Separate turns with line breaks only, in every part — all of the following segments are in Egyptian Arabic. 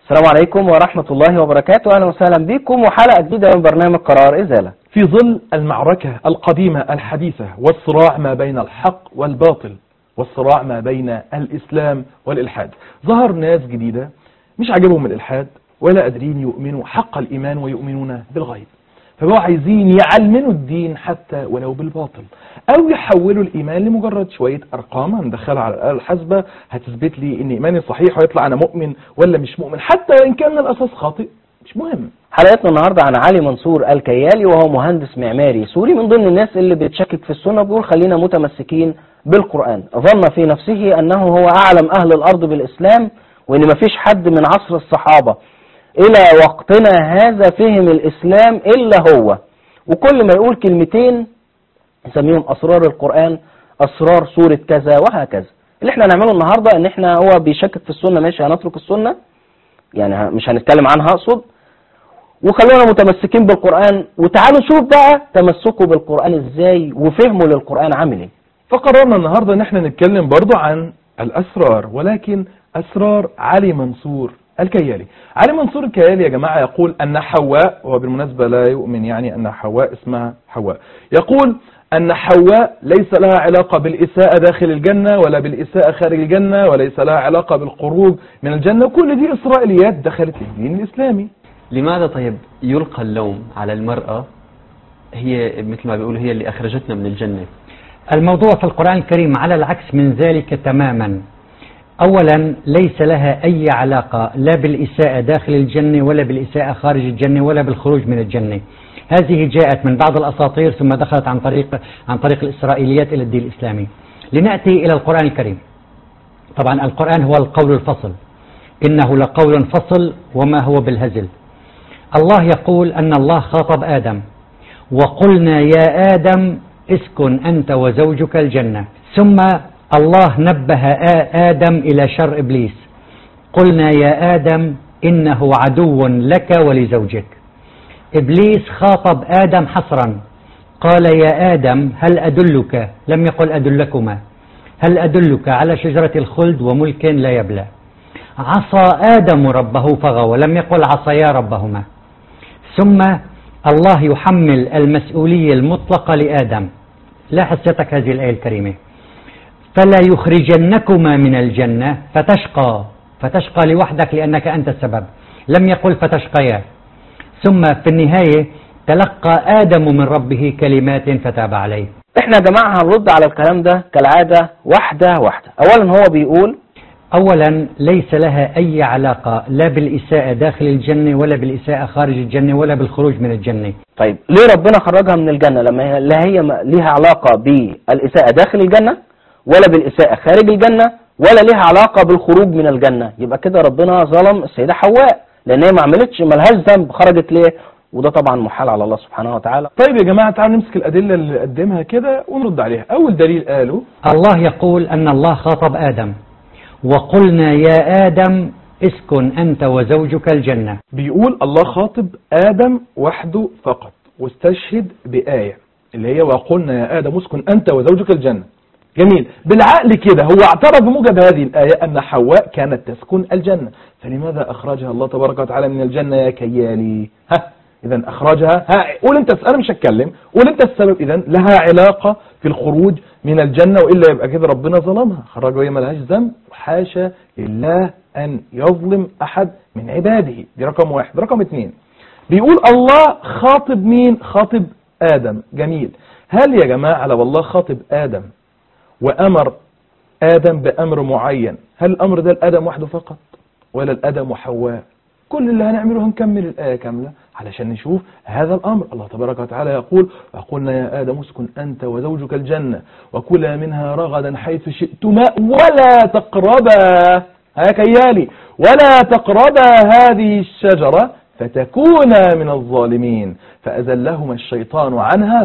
السلام عليكم ورحمة الله وبركاته أهلا وسهلا بكم وحلقة جديدة من برنامج قرار إزالة
في ظل المعركة القديمة الحديثة والصراع ما بين الحق والباطل والصراع ما بين الإسلام والإلحاد ظهر ناس جديدة مش عاجبهم الإلحاد ولا قادرين يؤمنوا حق الإيمان ويؤمنون بالغيب فبقوا عايزين يعلمنوا الدين حتى ولو بالباطل او يحولوا الايمان لمجرد شوية ارقام هندخلها على الاله الحاسبه هتثبت لي ان ايماني صحيح ويطلع انا مؤمن ولا مش مؤمن حتى ان كان الاساس خاطئ مش مهم
حلقتنا النهاردة عن علي منصور الكيالي وهو مهندس معماري سوري من ضمن الناس اللي بتشكك في السنة بيقول خلينا متمسكين بالقرآن ظن في نفسه أنه هو أعلم أهل الأرض بالإسلام وأن مفيش حد من عصر الصحابة إلى وقتنا هذا فهم الإسلام إلا هو وكل ما يقول كلمتين نسميهم أسرار القرآن أسرار سورة كذا وهكذا اللي احنا هنعمله النهاردة ان احنا هو بيشكك في السنة ماشي هنترك السنة يعني ه- مش هنتكلم عنها اقصد وخلونا متمسكين بالقرآن وتعالوا نشوف بقى تمسكوا بالقرآن ازاي وفهمه للقرآن عامل ايه
فقررنا النهاردة ان احنا نتكلم برضو عن الاسرار ولكن اسرار علي منصور الكيالي علي منصور الكيالي يا جماعة يقول ان حواء وهو بالمناسبة لا يؤمن يعني ان حواء اسمها حواء يقول ان حواء ليس لها علاقة بالاساءة داخل الجنة ولا بالاساءة خارج الجنة وليس لها علاقة بالخروج من الجنة كل دي اسرائيليات دخلت الدين الاسلامي
لماذا طيب يلقى اللوم على المرأة هي مثل ما بيقولوا هي اللي أخرجتنا من الجنة
الموضوع في القرآن الكريم على العكس من ذلك تماما أولا ليس لها أي علاقة لا بالإساءة داخل الجنة ولا بالإساءة خارج الجنة ولا بالخروج من الجنة هذه جاءت من بعض الأساطير ثم دخلت عن طريق عن طريق الإسرائيليات إلى الدين الإسلامي لنأتي إلى القرآن الكريم طبعا القرآن هو القول الفصل إنه لقول فصل وما هو بالهزل الله يقول أن الله خاطب آدم وقلنا يا آدم اسكن أنت وزوجك الجنة ثم الله نبه آ- آدم إلى شر إبليس قلنا يا آدم إنه عدو لك ولزوجك إبليس خاطب آدم حصرا قال يا آدم هل أدلك لم يقل أدلكما هل أدلك على شجرة الخلد وملك لا يبلى عصى آدم ربه فغوى ولم يقل عصيا ربهما ثم الله يحمل المسؤولية المطلقة لآدم لاحظ سيادتك هذه الآية الكريمة فلا يخرجنكما من الجنة فتشقى فتشقى لوحدك لأنك أنت السبب لم يقل فتشقيا ثم في النهاية تلقى آدم من ربه كلمات فتاب عليه
احنا يا جماعة هنرد على الكلام ده كالعادة واحدة واحدة اولا هو بيقول
أولا ليس لها أي علاقة لا بالإساءة داخل الجنة ولا بالإساءة خارج الجنة ولا بالخروج من الجنة
طيب ليه ربنا خرجها من الجنة لما هي لا هي م- ليها علاقة بالإساءة داخل الجنة ولا بالإساءة خارج الجنة ولا ليها علاقة بالخروج من الجنة يبقى كده ربنا ظلم السيدة حواء لأن هي ما عملتش ملهاش ذنب خرجت ليه وده طبعا محال على الله سبحانه وتعالى
طيب يا جماعة تعالوا نمسك الأدلة اللي قدمها كده ونرد عليها أول دليل قالوا
الله يقول أن الله خاطب آدم وقلنا يا آدم اسكن أنت وزوجك الجنة
بيقول الله خاطب آدم وحده فقط واستشهد بآية اللي هي وقلنا يا آدم اسكن أنت وزوجك الجنة جميل بالعقل كده هو اعترف بموجب هذه الآية أن حواء كانت تسكن الجنة فلماذا أخرجها الله تبارك وتعالى من الجنة يا كيالي ها إذا أخرجها ها قول أنت أنا مش هتكلم قول أنت السبب إذا لها علاقة في الخروج من الجنة وإلا يبقى كده ربنا ظلمها خرجها وهي ملهاش ذنب وحاشا لله أن يظلم أحد من عباده دي رقم واحد رقم اثنين بيقول الله خاطب مين خاطب آدم جميل هل يا جماعة لو الله خاطب آدم وأمر آدم بأمر معين هل الأمر ده لآدم وحده فقط ولا الآدم وحواء كل اللي هنعمله هنكمل الآية كاملة علشان نشوف هذا الأمر الله تبارك وتعالى يقول وقلنا يا آدم اسكن أنت وزوجك الجنة وكلا منها رغدا حيث شئتما ولا تقربا ها كيالي ولا تقربا هذه الشجرة فتكونا من الظالمين فأزلهما الشيطان عنها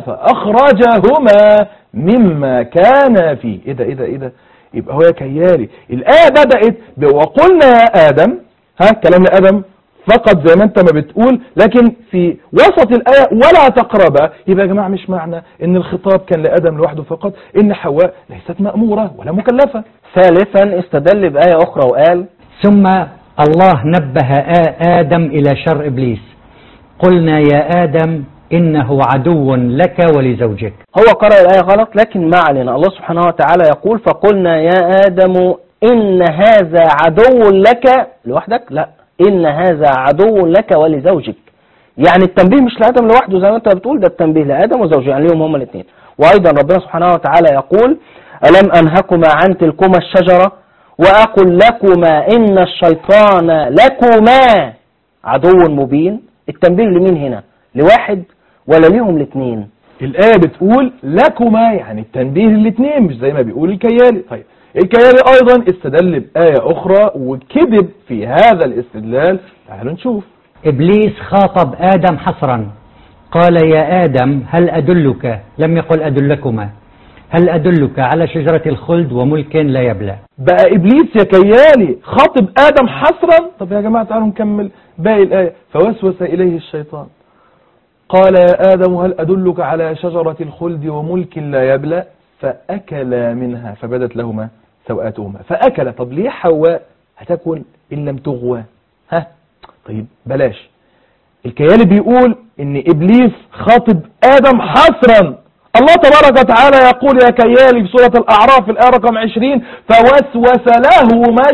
فأخرجهما مما كان فيه إيه ده إيه ده إيه ده يبقى هو يا كيالي الآية بدأت ب- وقلنا يا آدم ها كلام لآدم فقط زي ما انت ما بتقول لكن في وسط الآية ولا تقربا يبقى يا جماعة مش معنى ان الخطاب كان لآدم لوحده فقط ان حواء ليست مأمورة ولا مكلفة
ثالثا استدل بآية أخرى وقال
ثم الله نبه آ- آدم إلى شر إبليس قلنا يا آدم إنه عدو لك ولزوجك
هو قرأ الآية غلط لكن ما علينا الله سبحانه وتعالى يقول فقلنا يا آدم إن هذا عدو لك لوحدك لا إن هذا عدو لك ولزوجك يعني التنبيه مش لآدم لوحده زي ما أنت بتقول ده التنبيه لآدم وزوجه يعني ليهم هما الاثنين وأيضا ربنا سبحانه وتعالى يقول ألم أنهكما عن تلكما الشجرة وأقل لكما إن الشيطان لكما عدو مبين التنبيه لمين هنا لواحد ولا ليهم الاثنين
الآية بتقول لكما يعني التنبيه للاثنين مش زي ما بيقول الكيالي طيب الكيالي أيضا استدل بآية أخرى وكذب في هذا الاستدلال تعالوا نشوف
إبليس خاطب آدم حصرا قال يا آدم هل أدلك لم يقل أدلكما هل أدلك على شجرة الخلد وملك لا يبلى
بقى إبليس يا كيالي خاطب آدم حصرا طب يا جماعة تعالوا نكمل باقي الآية فوسوس إليه الشيطان قال يا آدم هل أدلك على شجرة الخلد وملك لا يبلى فأكلا منها فبدت لهما سوآتهما فأكل طب ليه حواء هتكن إن لم تغوى ها طيب بلاش الكيالي بيقول ان ابليس خاطب ادم حصرا الله تبارك وتعالى يقول يا كيالي في سورة الاعراف الايه رقم 20 فوسوس لهما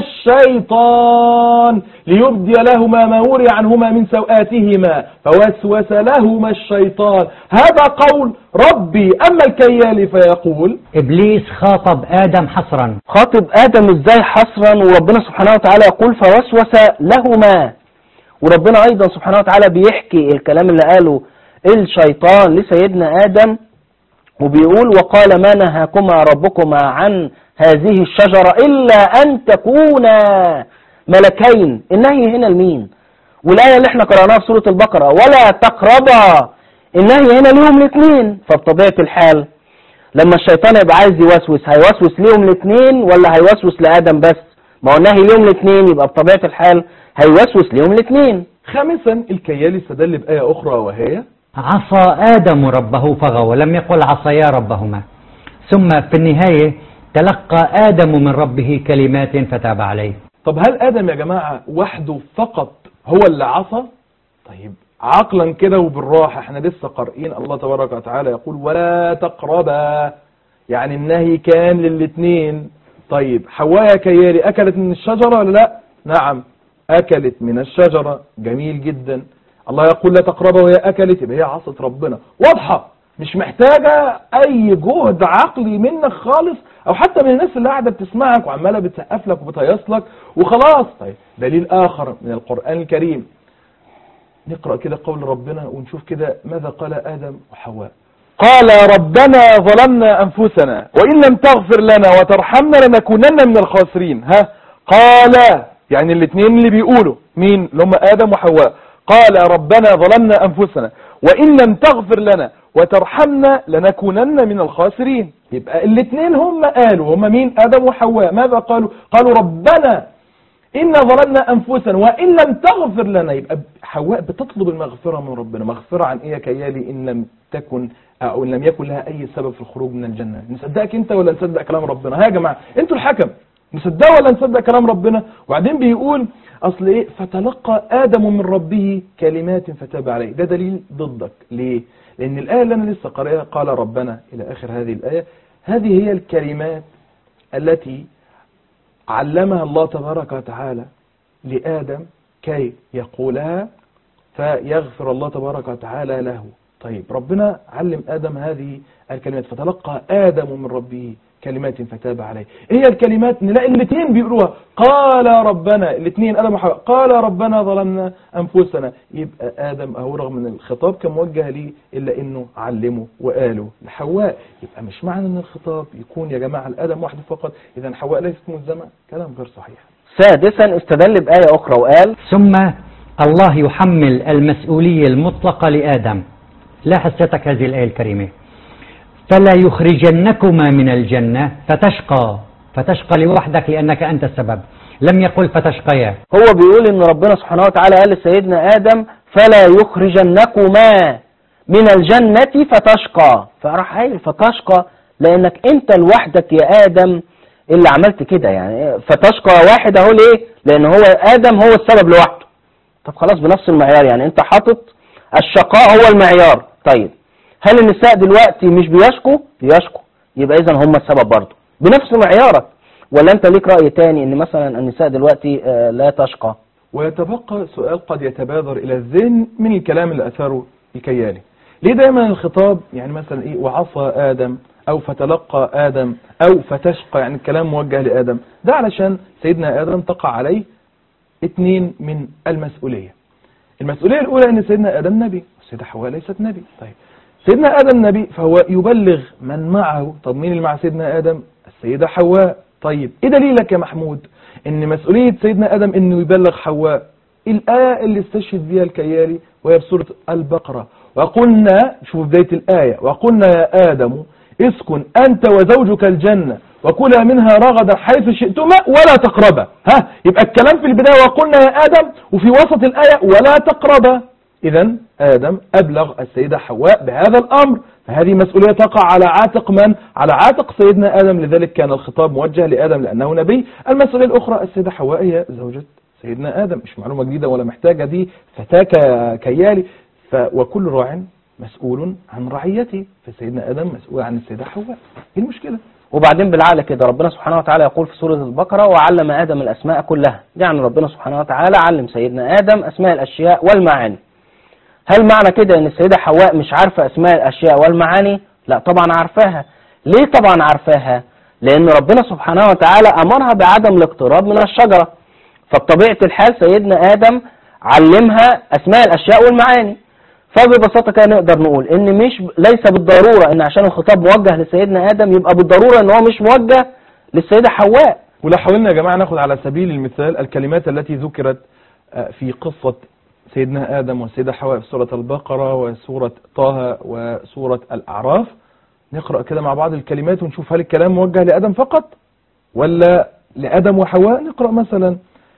الشيطان ليبدي لهما ما وري عنهما من سوآتهما فوسوس لهما الشيطان هذا قول ربي اما الكيالي فيقول
إبليس خاطب آدم حصرا
خاطب آدم ازاي حصرا وربنا سبحانه وتعالى يقول فوسوس لهما وربنا أيضا سبحانه وتعالى بيحكي الكلام اللي قاله الشيطان لسيدنا آدم وبيقول وقال ما نهاكما ربكما عن هذه الشجرة إلا أن تكونا ملكين النهي هنا لمين والآية اللي احنا قرأناها في سورة البقرة ولا تقربا النهي هنا ليهم الاثنين فبطبيعة الحال لما الشيطان يبقى عايز يوسوس هيوسوس ليهم الاثنين ولا هيوسوس لآدم بس ما هو النهي ليهم الاثنين يبقى بطبيعة الحال هيوسوس ليهم الاثنين
خامسا الكيالي استدل بآية أخرى وهي
عصى آدم ربه فغوى لم يقل عصيا ربهما ثم في النهاية تلقى آدم من ربه كلمات فتاب عليه
طب هل آدم يا جماعة وحده فقط هو اللي عصى طيب عقلا كده وبالراحة احنا لسه قارئين الله تبارك وتعالى يقول ولا تقربا يعني النهي كان للاثنين طيب حواء يا كيالي أكلت من الشجرة ولا لا نعم أكلت من الشجرة جميل جدا الله يقول لا تقربها وهي أكلت يبقى هي عصت ربنا واضحة مش محتاجة أي جهد عقلي منك خالص أو حتى من الناس اللي قاعدة بتسمعك وعمالة بتسقف لك وبتهيص لك وخلاص طيب دليل آخر من القرآن الكريم نقرأ كده قول ربنا ونشوف كده ماذا قال آدم وحواء قال ربنا ظلمنا أنفسنا وإن لم تغفر لنا وترحمنا لنكونن من الخاسرين ها قال يعني الاثنين اللي بيقولوا مين اللي هم آدم وحواء قال ربنا ظلمنا أنفسنا وإن لم تغفر لنا وترحمنا لنكونن من الخاسرين يبقى الاثنين هم قالوا هم مين آدم وحواء ماذا قالوا قالوا ربنا إن ظلمنا أنفسنا وإن لم تغفر لنا يبقى حواء بتطلب المغفرة من ربنا مغفرة عن إيه يا كيالي إن لم تكن أو إن لم يكن لها أي سبب في الخروج من الجنة نصدقك أنت ولا نصدق كلام ربنا ها يا جماعة أنتوا الحكم نصدقه ولا نصدق كلام ربنا وبعدين بيقول أصل إيه فتلقى آدم من ربه كلمات فتاب عليه ده دليل ضدك ليه لأن الآية اللي أنا لسه قارئها قال ربنا إلى آخر هذه الآية هذه هي الكلمات التي علمها الله تبارك وتعالى لآدم كي يقولها فيغفر الله تبارك وتعالى له طيب ربنا علم آدم هذه الكلمات فتلقى آدم من ربه كلمات فتاب عليه هي الكلمات نلاقي الاثنين بيقولوها قال ربنا الاثنين آدم وحواء قال ربنا ظلمنا أنفسنا يبقى آدم أهو رغم من الخطاب كان موجه ليه إلا إنه علمه وقاله لحواء يبقى مش معنى أن الخطاب يكون يا جماعة لآدم وحده فقط إذا حواء ليست ملزمة كلام غير صحيح
سادسا استدل بآية أخرى وقال
ثم الله يحمل المسؤولية المطلقة لآدم لاحظ ستك هذه الآية الكريمة فلا يخرجنكما من الجنة فتشقى فتشقى لوحدك لأنك أنت السبب لم يقل فتشقيا
هو بيقول ان ربنا سبحانه وتعالى قال لسيدنا آدم فلا يخرجنكما من الجنة فتشقى فراح قايل فتشقى لأنك أنت لوحدك يا آدم إيه اللي عملت كده يعني فتشقى واحد اهو ليه لان هو ادم هو السبب لوحده طب خلاص بنفس المعيار يعني انت حاطط الشقاء هو المعيار طيب هل النساء دلوقتي مش بيشكوا بيشكوا يبقى اذا هم السبب برضه بنفس معيارك ولا انت ليك رأي تاني ان مثلا النساء دلوقتي آه، لا تشقى
ويتبقى سؤال قد يتبادر إلى الذهن من الكلام اللي أثاره الكيالي ليه دايما الخطاب يعني مثلا إيه وعصى آدم أو فتلقى آدم أو فتشقى يعني الكلام موجه لآدم ده علشان سيدنا آدم تقع عليه اتنين من المسؤولية المسؤولية الأولى أن سيدنا آدم نبي والسيدة حواء ليست نبي طيب سيدنا آدم نبي فهو يبلغ من معه طب مين اللي مع سيدنا آدم السيدة حواء طيب ايه دليلك يا محمود ان مسؤولية سيدنا آدم انه يبلغ حواء الآية اللي استشهد بها الكيالي وهي بسورة البقرة وقلنا شوف بداية الآية وقلنا يا آدم اسكن أنت وزوجك الجنة وكلا منها رغدا حيث شئتما ولا تقربا ها يبقى الكلام في البداية وقلنا يا آدم وفي وسط الآية ولا تقربا إذا آدم أبلغ السيدة حواء بهذا الأمر فهذه مسؤولية تقع على عاتق من؟ على عاتق سيدنا آدم لذلك كان الخطاب موجه لآدم لأنه نبي المسؤولية الأخرى السيدة حواء هي زوجة سيدنا آدم مش معلومة جديدة ولا محتاجة دي فتاة ك- كيالي ف وكل راع مسؤول عن رعيته فسيدنا آدم مسؤول عن السيدة حواء ايه المشكلة؟
وبعدين بالعقل كده ربنا سبحانه وتعالى يقول في سورة البقرة وعلم آدم الأسماء كلها يعني ربنا سبحانه وتعالى علم سيدنا آدم أسماء الأشياء والمعاني هل معنى كده ان السيدة حواء مش عارفة اسماء الاشياء والمعاني لا طبعا عارفاها ليه طبعا عارفاها لان ربنا سبحانه وتعالى امرها بعدم الاقتراب من الشجرة فبطبيعة الحال سيدنا ادم علمها اسماء الاشياء والمعاني فببساطة كده نقدر نقول ان مش ليس بالضرورة ان عشان الخطاب موجه لسيدنا ادم يبقى بالضرورة ان هو مش موجه للسيدة حواء
ولو حاولنا يا جماعة ناخد على سبيل المثال الكلمات التي ذكرت آه، في قصة سيدنا آدم والسيدة حواء في سورة البقرة وسورة طه وسورة الأعراف نقرأ كده مع بعض الكلمات ونشوف هل الكلام موجه لآدم فقط ولا لآدم وحواء نقرأ مثلا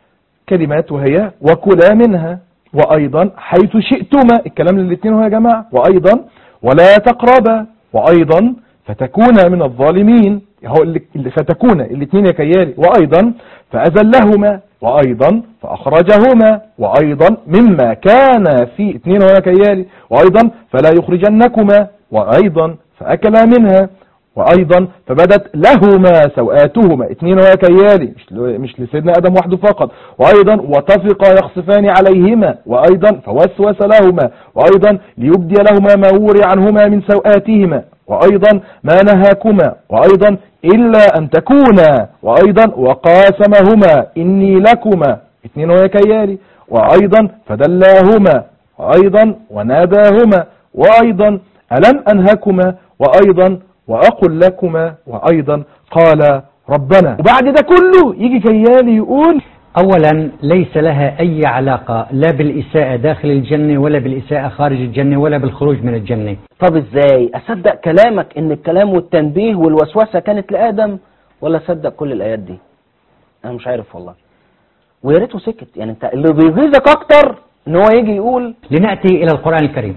كلمات وهي وكلا منها وأيضا حيث شئتما الكلام للاثنين هو يا جماعة وأيضا ولا تقربا وأيضا فتكونا من الظالمين هو اللي اللي فتكونا الاثنين يا كيالي وأيضا فأزلهما وأيضا فأخرجهما وأيضا مما كان في اثنين هو يا كيالي وأيضا فلا يخرجنكما وأيضا فأكلا منها وأيضا فبدت لهما سوآتهما اثنين ويا كيالي مش, مش لسيدنا آدم وحده فقط وأيضا وطفقا يخصفان عليهما وأيضا فوسوس لهما وأيضا ليبدي لهما ما وري عنهما من سوآتهما وأيضا ما نهاكما وأيضا إلا أن تكونا وأيضا وقاسمهما إني لكما اثنين ويا كيالي وأيضا فدلاهما وأيضا وناداهما وأيضا ألم أنهكما وأيضا وأقل لكما وأيضا قال ربنا وبعد ده كله يجي كيالي يقول
أولا ليس لها أي علاقة لا بالإساءة داخل الجنة ولا بالإساءة خارج الجنة ولا بالخروج من الجنة
طب ازاي اصدق كلامك ان الكلام والتنبيه والوسوسة كانت لآدم ولا اصدق كل الايات دي انا مش عارف والله ويا ريته سكت يعني انت اللي بيغيظك اكتر ان هو يجي يقول
لنأتي إلى القرآن الكريم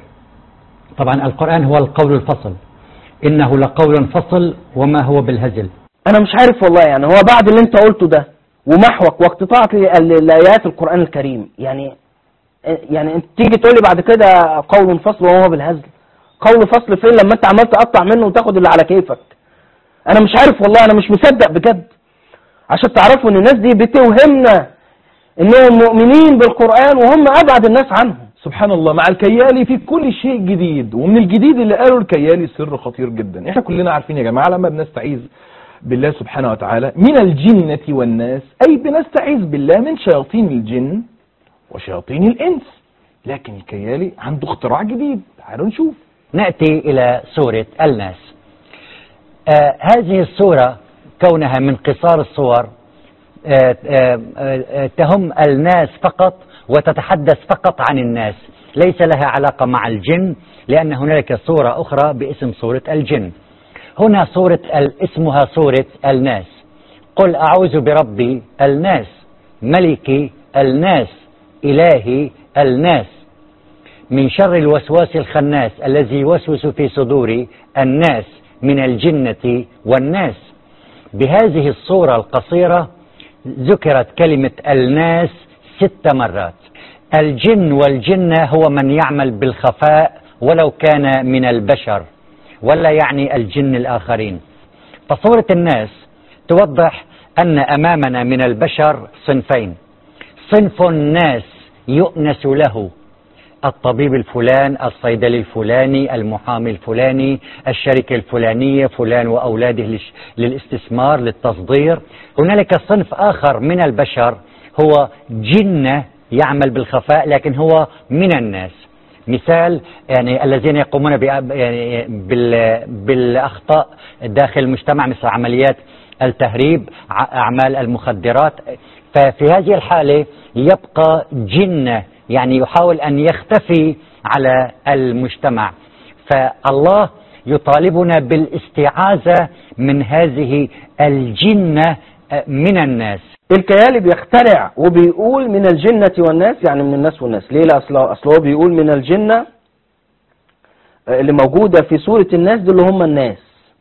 طبعا القرآن هو القول الفصل إنه لقول فصل وما هو بالهزل
انا مش عارف والله يعني هو بعد اللي انت قلته ده ومحوك واقتطاعك ل- لايات القرآن الكريم يعني يعني انت تيجي تقول لي بعد كده قول فصل وهو بالهزل قول فصل فين لما انت عمال تقطع منه وتاخد اللي على كيفك انا مش عارف والله انا مش مصدق بجد عشان تعرفوا ان الناس دي بتوهمنا انهم مؤمنين بالقرآن وهم ابعد الناس عنه
سبحان الله مع الكيالي في كل شيء جديد ومن الجديد اللي قاله الكيالي سر خطير جدا احنا كلنا عارفين يا جماعة لما بنستعيذ بالله سبحانه وتعالى من الجنة والناس أي بنستعيذ بالله من شياطين الجن وشياطين الإنس لكن الكيالي عنده اختراع جديد تعالوا نشوف
نأتي إلى سورة الناس آه هذه السورة كونها من قصار الصور آه آه آه تهم الناس فقط وتتحدث فقط عن الناس ليس لها علاقة مع الجن لأن هنالك صورة أخرى باسم سورة الجن هنا سورة ال- اسمها سورة الناس قل أعوذ برب الناس ملك الناس إلهي الناس من شر الوسواس الخناس الذي يوسوس في صدور الناس من الجنة والناس بهذه الصورة القصيرة ذكرت كلمة الناس ست مرات الجن والجنة هو من يعمل بالخفاء ولو كان من البشر ولا يعني الجن الآخرين فصورة الناس توضح أن أمامنا من البشر صنفين صنف الناس يؤنس له الطبيب الفلان الصيدلي الفلاني المحامي الفلاني الشركة الفلانية فلان وأولاده للش- للاستثمار للتصدير هنالك صنف آخر من البشر هو جنة يعمل بالخفاء لكن هو من الناس مثال يعني الذين يقومون بأ- يعني بال بالأخطاء داخل المجتمع مثل عمليات التهريب ع- أعمال المخدرات ففي هذه الحالة يبقى جنة يعني يحاول أن يختفي على المجتمع فالله يطالبنا بالاستعاذة من هذه الجنة آه، من الناس
الكيالي بيخترع وبيقول من الجنة والناس يعني من الناس والناس ليه لا اصل اصل هو بيقول من الجنة آه، اللي موجودة في سورة الناس دول اللي هم الناس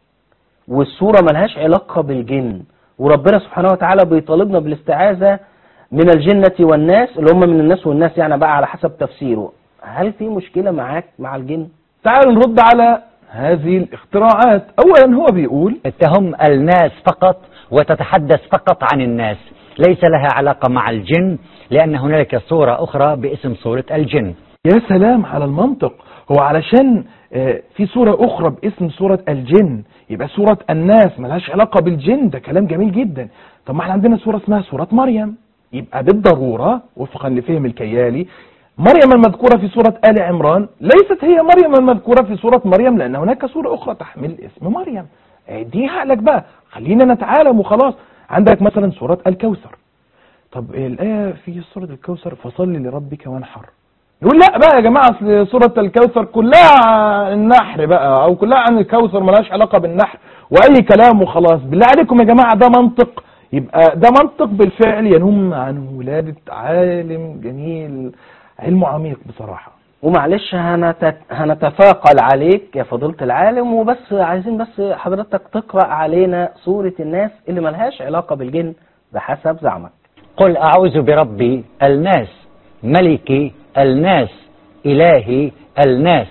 والسورة ملهاش علاقة بالجن وربنا سبحانه وتعالى بيطالبنا بالاستعاذة من الجنة والناس اللي هم من الناس والناس يعني بقى على حسب تفسيره هل في مشكلة معاك مع الجن؟
تعالوا نرد على هذه الاختراعات اولا هو بيقول
تهم الناس فقط وتتحدث فقط عن الناس ليس لها علاقة مع الجن لأن هنالك صورة أخرى باسم صورة الجن
يا سلام على المنطق هو علشان آه، في سورة أخرى باسم سورة الجن يبقى سورة الناس ملهاش علاقة بالجن ده كلام جميل جدا طب ما احنا عندنا سورة اسمها سورة مريم يبقى بالضرورة وفقا لفهم الكيالي مريم المذكورة في سورة آل عمران ليست هي مريم المذكورة في سورة مريم لأن هناك سورة أخرى تحمل اسم مريم دي عقلك بقى خلينا نتعالم وخلاص عندك مثلا سورة الكوثر طب الآية في سورة الكوثر فصل لربك وانحر يقول لا بقى يا جماعة اصل سورة الكوثر كلها عن النحر بقى او كلها عن الكوثر ملهاش علاقة بالنحر واي كلام وخلاص بالله عليكم يا جماعة ده منطق يبقى ده منطق بالفعل ينم عن ولادة عالم جميل علمه عميق بصراحة
ومعلش هنت... هنتفاقل عليك يا فضيلة العالم وبس عايزين بس حضرتك تقرأ علينا سورة الناس اللي ملهاش علاقة بالجن بحسب زعمك
قل أعوذ بربي الناس ملكي الناس إلهي الناس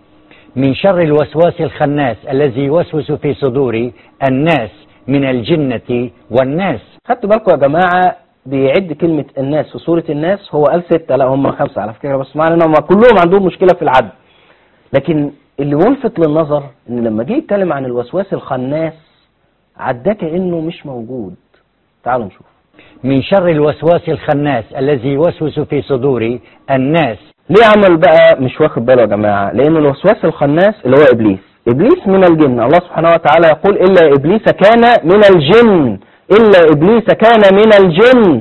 من شر الوسواس الخناس الذي يوسوس في صدور الناس من الجنة والناس
خدتوا بالكم يا جماعة بيعد كلمة الناس في سورة الناس هو قال ستة لا هم خمسة على فكرة بس معنى انهم كلهم عندهم مشكلة في العد لكن اللي ملفت للنظر ان لما جه يتكلم عن الوسواس الخناس عداه كأنه مش موجود تعالوا نشوف
من شر الوسواس الخناس الذي يوسوس في صدور الناس
ليه عمل بقى مش واخد باله يا جماعة لأن الوسواس الخناس اللي هو إبليس إبليس من الجن الله سبحانه وتعالى يقول إلا إبليس كان من الجن إلا إبليس كان من الجن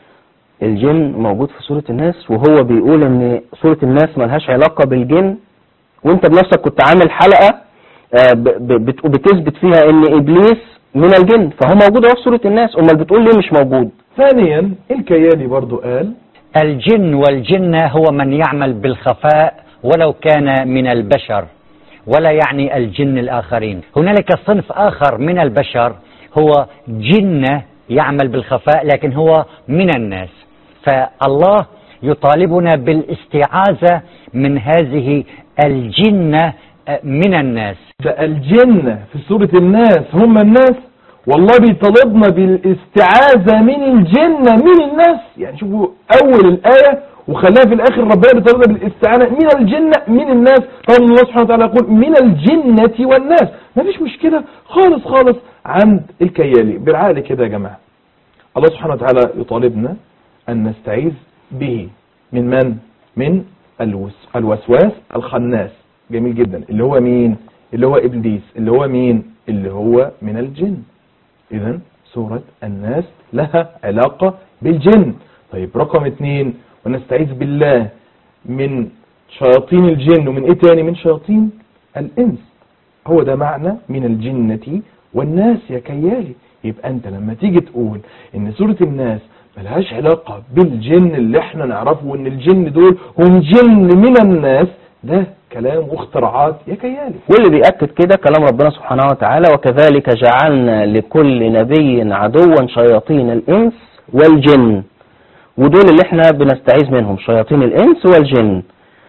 الجن موجود في سورة الناس وهو بيقول إن سورة الناس ملهاش علاقة بالجن وأنت بنفسك كنت عامل حلقة آه، ب- ب- بت- بتثبت فيها إن إبليس من الجن فهو موجود أهو في سورة الناس أمال بتقول ليه مش موجود
ثانيا الكيالي برضو قال
الجن والجنة هو من يعمل بالخفاء ولو كان من البشر ولا يعني الجن الآخرين هنالك صنف آخر من البشر هو جنة يعمل بالخفاء لكن هو من الناس فالله يطالبنا بالاستعاذة من هذه الجنة آه، من الناس
فالجن في سورة الناس هم الناس والله بيطالبنا بالاستعاذة من الجنة من الناس يعني شوفوا أول الآية وخلاها في الآخر ربنا بيطالبنا بالاستعانة من الجنة من الناس طبعا الله سبحانه وتعالى يقول من الجنة والناس ما فيش مشكلة خالص خالص عند الكيالي بالعقل كده يا جماعة الله سبحانه وتعالى يطالبنا أن نستعيذ به من من؟ من الوس الوسواس الخناس جميل جدا اللي هو مين؟ اللي هو إبليس اللي هو مين؟ اللي هو من الجن إذا سورة الناس لها علاقة بالجن طيب رقم اثنين ونستعيذ بالله من شياطين الجن ومن ايه تاني من شياطين الانس هو ده معنى من الجنة والناس يا كيالي يبقى انت لما تيجي تقول ان سورة الناس ملهاش علاقة بالجن اللي احنا نعرفه وان الجن دول هم جن من الناس ده كلام واختراعات يا كيالي
واللي بيأكد كده كلام ربنا سبحانه وتعالى وكذلك جعلنا لكل نبي عدوا شياطين الإنس والجن ودول اللي احنا بنستعيذ منهم شياطين الإنس والجن